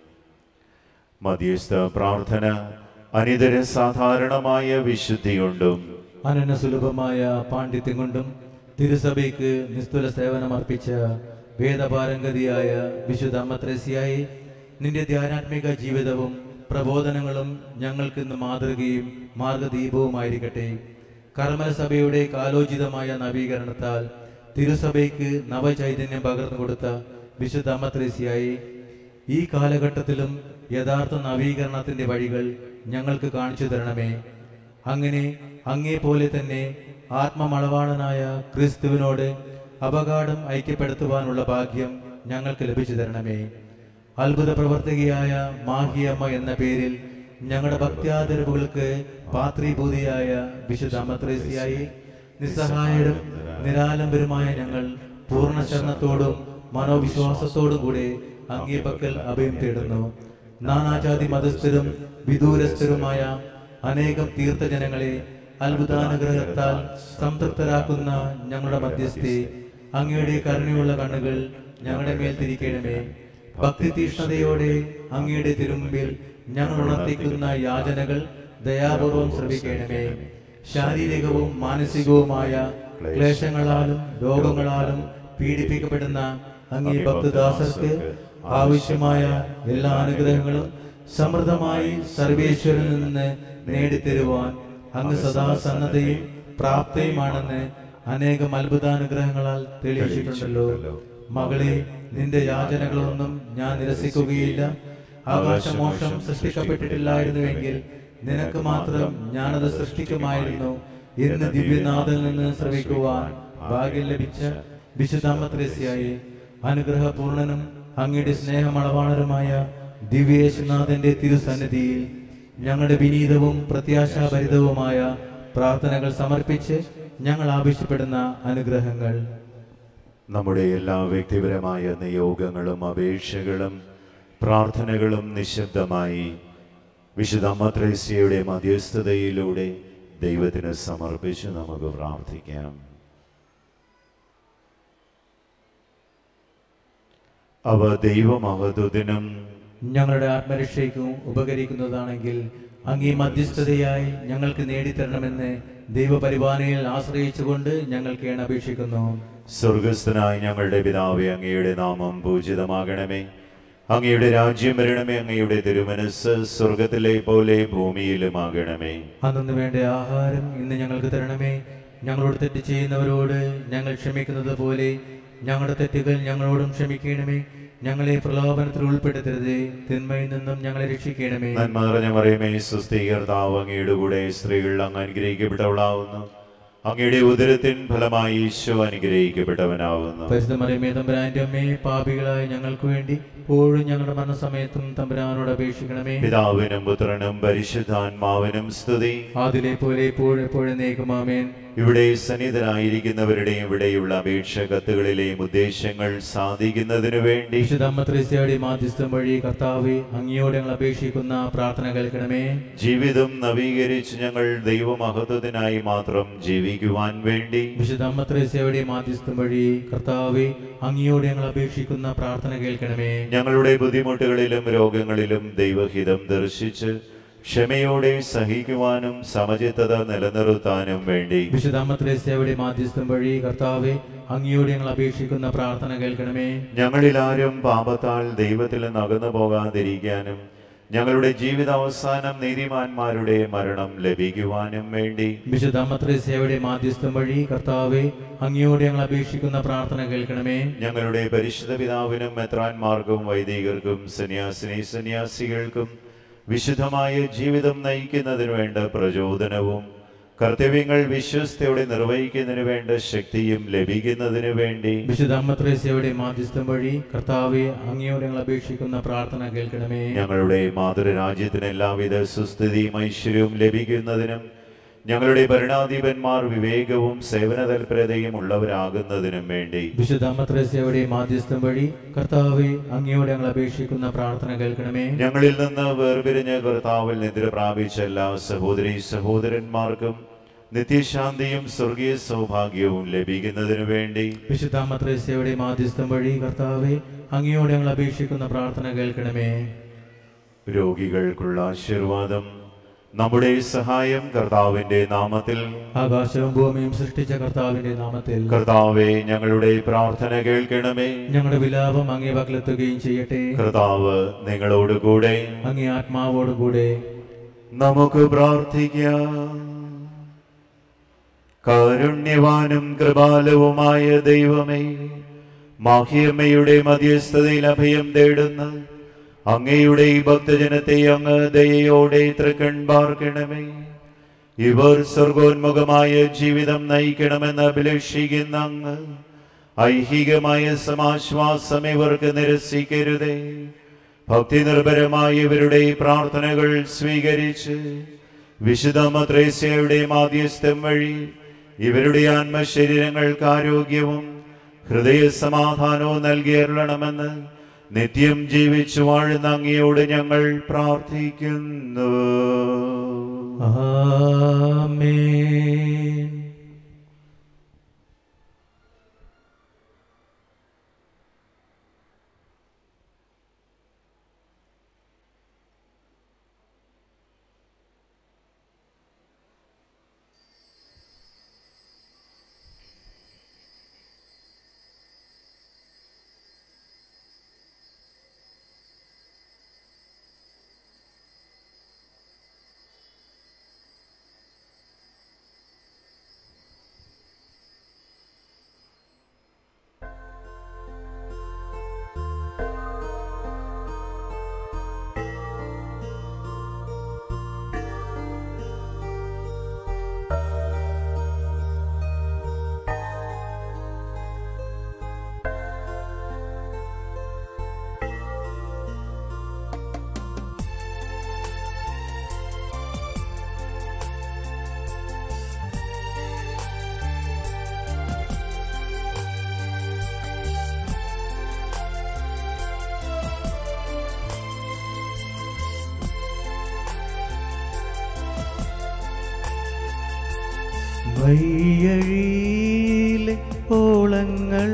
മധ്യസ്ഥ പ്രാർത്ഥന അനിതര സാധാരണമായ വിശുദ്ധി കൊണ്ടും അനന്യ സുലഭമായ പാണ്ഡിത്യം കൊണ്ടും തിരുസഭയ്ക്ക് നിസ്തുല സേവനം അർപ്പിച്ച വേദപാരംഗതിയായ വിശുദ്ധ അമ്മത്രേസ്യായി നിന്റെ ധ്യാനാത്മിക ജീവിതവും പ്രബോധനങ്ങളും ഞങ്ങൾക്ക് ഇന്ന് മാതൃകയും മാർഗദീപവുമായിരിക്കട്ടെ കർമ്മല സഭയുടെ കാലോചിതമായ നവീകരണത്താൽ തിരുസഭയ്ക്ക് നവചൈതന്യം പകർന്നു കൊടുത്ത വിശുദ്ധ അമ്മത്രേസ്യായി ഈ കാലഘട്ടത്തിലും യഥാർത്ഥ നവീകരണത്തിന്റെ വഴികൾ ഞങ്ങൾക്ക് കാണിച്ചു തരണമേ അങ്ങനെ അങ്ങേ പോലെ തന്നെ ആത്മമളവാളനായ ക്രിസ്തുവിനോട് അപകാഠം ഐക്യപ്പെടുത്തുവാനുള്ള ഭാഗ്യം ഞങ്ങൾക്ക് ലഭിച്ചു തരണമേ അത്ഭുത പ്രവർത്തകയായ മാഹിയമ്മ എന്ന പേരിൽ ഞങ്ങളുടെ ഭക്ത്യാദരവുകൾക്ക് പാത്രീഭൂതിയായ വിശുദ്ധ അമത്രേസിയായി നിസ്സഹായരും നിരാലംബരുമായ ഞങ്ങൾ പൂർണ്ണ ശരണത്തോടും മനോവിശ്വാസത്തോടും കൂടെ അങ്ങേ പക്കൽ അഭയം തേടുന്നു നാനാജാതി മതസ്ഥരും വിദൂരസ്ഥരുമായ അനേകം തീർത്ഥജനങ്ങളെ അത്ഭുതാനുഗ്രഹത്താൽ സംതൃപ്തരാക്കുന്ന ഞങ്ങളുടെ മധ്യസ്ഥെ അങ്ങയുടെ കരുണയുള്ള കണ്ണുകൾ ഞങ്ങളുടെ മേൽ തിരിക്കണമേ ഭക്തി തീഷ്ണതയോടെ അങ്ങയുടെ തിരുമുമ്പിൽ ഞങ്ങൾ ഉണർത്തിക്കുന്ന യാചനകൾ ദയാപൂർവം ശ്രമിക്കണമേ ശാരീരികവും മാനസികവുമായ ക്ലേശങ്ങളാലും രോഗങ്ങളാലും പീഡിപ്പിക്കപ്പെടുന്ന അങ്ങേ ഭക്തദാസർക്ക് ആവശ്യമായ എല്ലാ അനുഗ്രഹങ്ങളും സമൃദ്ധമായി സർവേശ്വരനിൽ നിന്ന് നേടിത്തരുവാൻ അങ്ങ് സദാ സന്നദ്ധയും പ്രാപ്തയുമാണെന്ന് അനേകം അത്ഭുതാനുഗ്രഹങ്ങളാൽ തെളിയിച്ചിട്ടുണ്ടല്ലോ മകളെ നിന്റെ യാചനകളൊന്നും ഞാൻ നിരസിക്കുകയില്ല ആകാശമോഷം സൃഷ്ടിക്കപ്പെട്ടിട്ടില്ലായിരുന്നുവെങ്കിൽ നിനക്ക് മാത്രം ഞാനത് സൃഷ്ടിക്കുമായിരുന്നു ഇന്ന് ദിവ്യനാഥിൽ നിന്ന് ശ്രമിക്കുവാൻ ഭാഗ്യം ലഭിച്ച വിശുദ്ധാമത്രേസ്യായി അനുഗ്രഹപൂർണനും അങ്ങയുടെ സ്നേഹമളവാണരുമായ ദിവ്യേശുനാഥന്റെ തിരുസന്നിധിയിൽ ഞങ്ങളുടെ വിനീതവും പ്രത്യാശാഭരിതവുമായ പ്രാർത്ഥനകൾ സമർപ്പിച്ച് ഞങ്ങൾ ആവശ്യപ്പെടുന്ന അനുഗ്രഹങ്ങൾ നമ്മുടെ എല്ലാ വ്യക്തിപരമായ നിയോഗങ്ങളും അപേക്ഷകളും പ്രാർത്ഥനകളും നിശബ്ദമായി വിശുദ്ധ അമ്മത്രേസ്യയുടെ മധ്യസ്ഥതയിലൂടെ ദൈവത്തിന് സമർപ്പിച്ച് നമുക്ക് പ്രാർത്ഥിക്കാം അവ ദൈവമഹത്വത്തിനും ഞങ്ങളുടെ ആത്മരക്ഷയ്ക്കും ഉപകരിക്കുന്നതാണെങ്കിൽ അങ്ങേ മധ്യസ്ഥതയായി ഞങ്ങൾക്ക് നേടിത്തരണമെന്ന് ദൈവപരിപാലനയിൽ ആശ്രയിച്ചുകൊണ്ട് ഞങ്ങൾ കേണപേക്ഷിക്കുന്നു സ്വർഗസ്ഥനായ ഞങ്ങളുടെ പിതാവേ അങ്ങയുടെ നാമം പൂജിതമാകണമേ അങ്ങയുടെ രാജ്യം വരണമേ അങ്ങയുടെ തിരുമനസ് സ്വർഗത്തിലെ പോലെ ഭൂമിയിലുമാകണമേ അന്നു വേണ്ട ആഹാരം ഇന്ന് ഞങ്ങൾക്ക് തരണമേ ഞങ്ങളോട് തെറ്റ് ചെയ്യുന്നവരോട് ഞങ്ങൾ ക്ഷമിക്കുന്നത് പോലെ ഞങ്ങളുടെ തെറ്റുകൾ ഞങ്ങളോടും ക്ഷമിക്കണമേ ഞങ്ങളെ പ്രലോഭനത്തിൽ ഉൾപ്പെടുത്തരുതേ തിന്മയിൽ നിന്നും ഞങ്ങളെ രക്ഷിക്കണമേ നന്മ നിറഞ്ഞ മറിയമേ സുസ്ഥീകർത്താവ് അങ്ങയുടെ കൂടെ സ്ത്രീകൾ അങ്ങ് അനുഗ്രഹിക്കപ്പെട്ടവളാവുന്നു അങ്ങയുടെ ഉദരത്തിൻ ഫലമായി ഈശോ അനുഗ്രഹിക്കപ്പെട്ടവനാവുന്നു പരിശുദ്ധ മറിയമേ തമ്പുരാന്റെ അമ്മേ പാപികളായ ഞങ്ങൾക്ക് വേണ്ടി ഇപ്പോഴും ഞങ്ങളുടെ മരണസമയത്തും തമ്പുരാനോട് അപേക്ഷിക്കണമേ പിതാവിനും പുത്രനും പരിശുദ്ധാത്മാവിനും സ്തുതി അതിലെ പോലെ എപ്പോഴും എപ്പോഴും നീക്കുമാമേൻ ഇവിടെ സന്നിധരായിരിക്കുന്നവരുടെയും ഇവിടെയുള്ള അപേക്ഷ കത്തുകളിലെയും ഉദ്ദേശങ്ങൾ സാധിക്കുന്നതിനു വേണ്ടി വിശുദ്ധമ്മത്രേസ്യയുടെ മാധ്യസ്ഥം വഴി കർത്താവെ അങ്ങയോട് ഞങ്ങൾ അപേക്ഷിക്കുന്ന പ്രാർത്ഥന കേൾക്കണമേ ജീവിതം നവീകരിച്ച് ഞങ്ങൾ ദൈവമഹത്വത്തിനായി മാത്രം ജീവിക്കുവാൻ വേണ്ടി വിശുദ്ധമ്മത്രേസ്യയുടെ മാധ്യസ്ഥം വഴി കർത്താവെ അങ്ങയോട് ഞങ്ങൾ അപേക്ഷിക്കുന്ന പ്രാർത്ഥന കേൾക്കണമേ ഞങ്ങളുടെ ബുദ്ധിമുട്ടുകളിലും രോഗങ്ങളിലും ദൈവഹിതം ദർശിച്ച് ക്ഷമയോടെ സഹിക്കുവാനും സമചിത്തത നിലനിർത്താനും വേണ്ടി വിശുദ്ധമ്മത്രേസ്യയുടെ മാധ്യസ്ഥം വഴി കർത്താവെ അങ്ങയോട് ഞങ്ങൾ അപേക്ഷിക്കുന്ന പ്രാർത്ഥന കേൾക്കണമേ ഞങ്ങളിലാരും പാപത്താൽ ദൈവത്തിൽ നിന്ന് അകന്നു പോകാതിരിക്കാനും ഞങ്ങളുടെ ജീവിതാവസാനം നീതിമാന്മാരുടെ മരണം ലഭിക്കുവാനും വേണ്ടി വിശുദ്ധമ്മത്രേസ്യയുടെ മാധ്യസ്ഥം വഴി കർത്താവെ അങ്ങയോട് ഞങ്ങൾ അപേക്ഷിക്കുന്ന പ്രാർത്ഥന കേൾക്കണമേ ഞങ്ങളുടെ പരിശുദ്ധ പിതാവിനും മെത്രാന്മാർക്കും വൈദികർക്കും സന്യാസിനി സന്യാസികൾക്കും വിശുദ്ധമായ ജീവിതം നയിക്കുന്നതിന് വേണ്ട പ്രചോദനവും കർത്തവ്യങ്ങൾ വിശ്വസ്തയോടെ നിർവഹിക്കുന്നതിന് വേണ്ട ശക്തിയും ലഭിക്കുന്നതിന് വേണ്ടി വിശുദ്ധമ്മത്രേസ്യയുടെ മാധ്യസ്ഥം വഴി കർത്താവെ അങ്ങയോട് ഞങ്ങൾ അപേക്ഷിക്കുന്ന പ്രാർത്ഥന കേൾക്കണമേ ഞങ്ങളുടെ മാതൃരാജ്യത്തിന് എല്ലാവിധ സുസ്ഥിതിയും ഐശ്വര്യവും ലഭിക്കുന്നതിനും ഞങ്ങളുടെ ഭരണാധിപന്മാർ വിവേകവും സേവന തൽപരതയും ഉള്ളവരാകുന്നതിനും വേണ്ടി വിശുദ്ധമ്മത്രേസ്യയുടെ മാധ്യസ്ഥം വഴി കർത്താവെ അങ്ങയോട് ഞങ്ങൾ അപേക്ഷിക്കുന്ന പ്രാർത്ഥന കേൾക്കണമേ ഞങ്ങളിൽ നിന്ന് വേർപിരിഞ്ഞ് കർത്താവിൽ നിദ്ര പ്രാപിച്ച എല്ലാ സഹോദരി സഹോദരന്മാർക്കും നിത്യശാന്തിയും സ്വർഗീയ സൗഭാഗ്യവും ലഭിക്കുന്നതിനു വേണ്ടി വിശുദ്ധമ്മത്രേസ്യയുടെ മാധ്യസ്ഥം വഴി കർത്താവെ അങ്ങയോട് ഞങ്ങൾ അപേക്ഷിക്കുന്ന പ്രാർത്ഥന കേൾക്കണമേ രോഗികൾക്കുള്ള ആശീർവാദം നമ്മുടെ സഹായം കർത്താവിന്റെ നാമത്തിൽ ആകാശവും ഭൂമിയും സൃഷ്ടിച്ച കർത്താവിന്റെ നാമത്തിൽ കർത്താവെ ഞങ്ങളുടെ പ്രാർത്ഥന കേൾക്കണമേ ഞങ്ങളുടെ വിലാപം അങ്ങേ പകലെത്തുകയും ചെയ്യട്ടെ കർത്താവ് നിങ്ങളോടുകൂടെ അങ്ങേ ആത്മാവോടുകൂടെ നമുക്ക് പ്രാർത്ഥിക്കാം കാരുണ്യവാനും കൃപാലവുമായ ദൈവമേ മാഹിയമ്മയുടെ മധ്യസ്ഥതയിൽ അഭയം തേടുന്ന അങ്ങയുടെ ഈ ഭക്തജനത്തെ അങ്ങ് ദയയോടെ തൃക്കൺ പാർക്കണമേ ഇവർ സ്വർഗോന്മുഖമായ ജീവിതം നയിക്കണമെന്ന് അഭിലഷിക്കുന്ന അങ്ങ് ഐഹികമായ സമാശ്വാസം ഇവർക്ക് നിരസിക്കരുതേ ഭക്തി നിർഭരമായ ഇവരുടെ പ്രാർത്ഥനകൾ സ്വീകരിച്ച് വിശുദ്ധ മത്രേസ്യയുടെ മാധ്യസ്ഥം വഴി ഇവരുടെ ആത്മശരീരങ്ങൾക്ക് ആരോഗ്യവും ഹൃദയ സമാധാനവും നൽകിയരുളണമെന്ന് നിത്യം ജീവിച്ചു വാഴുന്ന അങ്ങയോട് ഞങ്ങൾ പ്രാർത്ഥിക്കുന്നു ആമേൻ വയ്യഴിയിലെ ഓളങ്ങൾ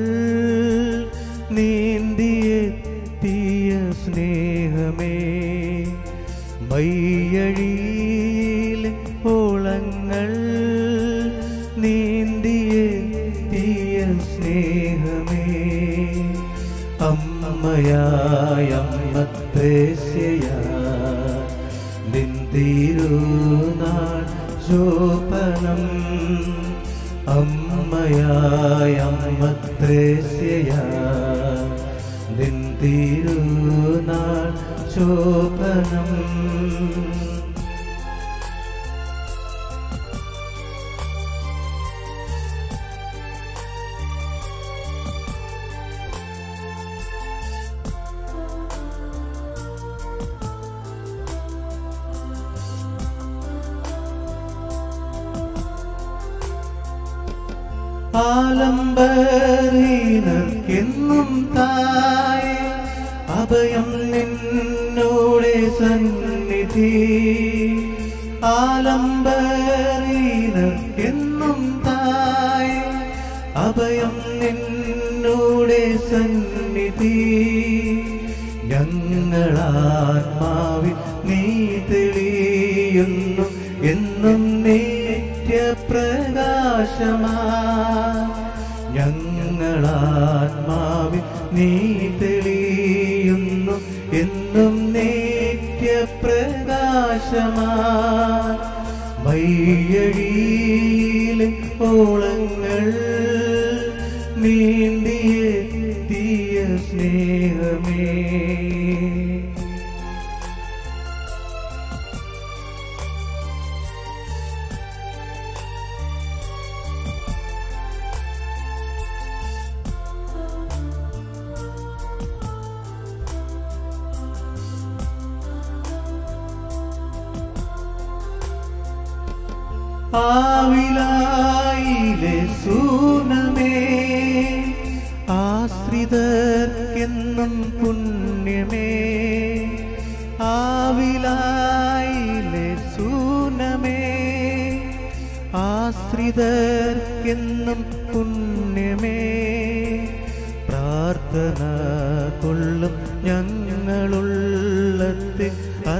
നീന്തിയെത്തിയ സ്നേഹമേ വയ്യഴിയിലെ ഓളങ്ങൾ നീന്തിയെത്തിയ സ്നേഹമേ അമ്മയായ അമ്മത്തേസ്യയാ നിന്തിരുനാൾ ശോഭനം അമ്മയായ അമ്മത്രേസ്യയാ നിന്തിരുനാൾ ശോഭനം ആലംബരീനർക്കെന്നും തായ അഭയം നിന്നോടെ സന്നിധി ആലംബരീനർക്കെന്നും തായ അഭയം നിന്നോടെ സന്നിധി ഞങ്ങളാത്മാവിൽ നീ തെളിയുന്നു എന്നും നിത്യപ്രകാശമാ ഞങ്ങളാത്മാവിൽ നീ തെളിയുന്നു എന്നും നിത്യപ്രകാശമാ വയ്യഴിയിലെ ഓളങ്ങൾ നീന്തിയെത്തിയ സ്നേഹമേ ആവിലായിലെ സൂനമേ ആശ്രിതർക്കെന്നും പുണ്യമേ ആവിലായിലെ സൂനമേ ആശ്രിതർക്കെന്നും പുണ്യമേ പ്രാർത്ഥന കൊള്ളും ഞങ്ങളുള്ളത്തെ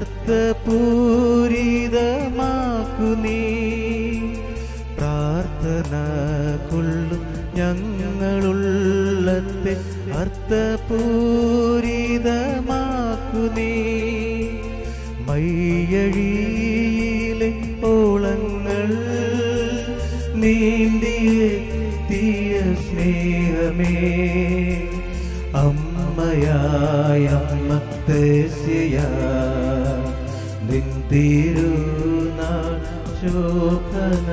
അർത്ഥപൂരിതമാക്കു നീ പ്രാർത്ഥന കൊള്ളും ഞങ്ങളുള്ളത്തെ അർത്ഥപൂരിതമാക്കു നീ മയ്യഴിയിലെ ഓളങ്ങൾ നീന്തിയെത്തിയ സ്നേഹമേ അമ്മയായ അമ്മത്തേസ്യയാ നിന്തിരുനാൾ ശോഭന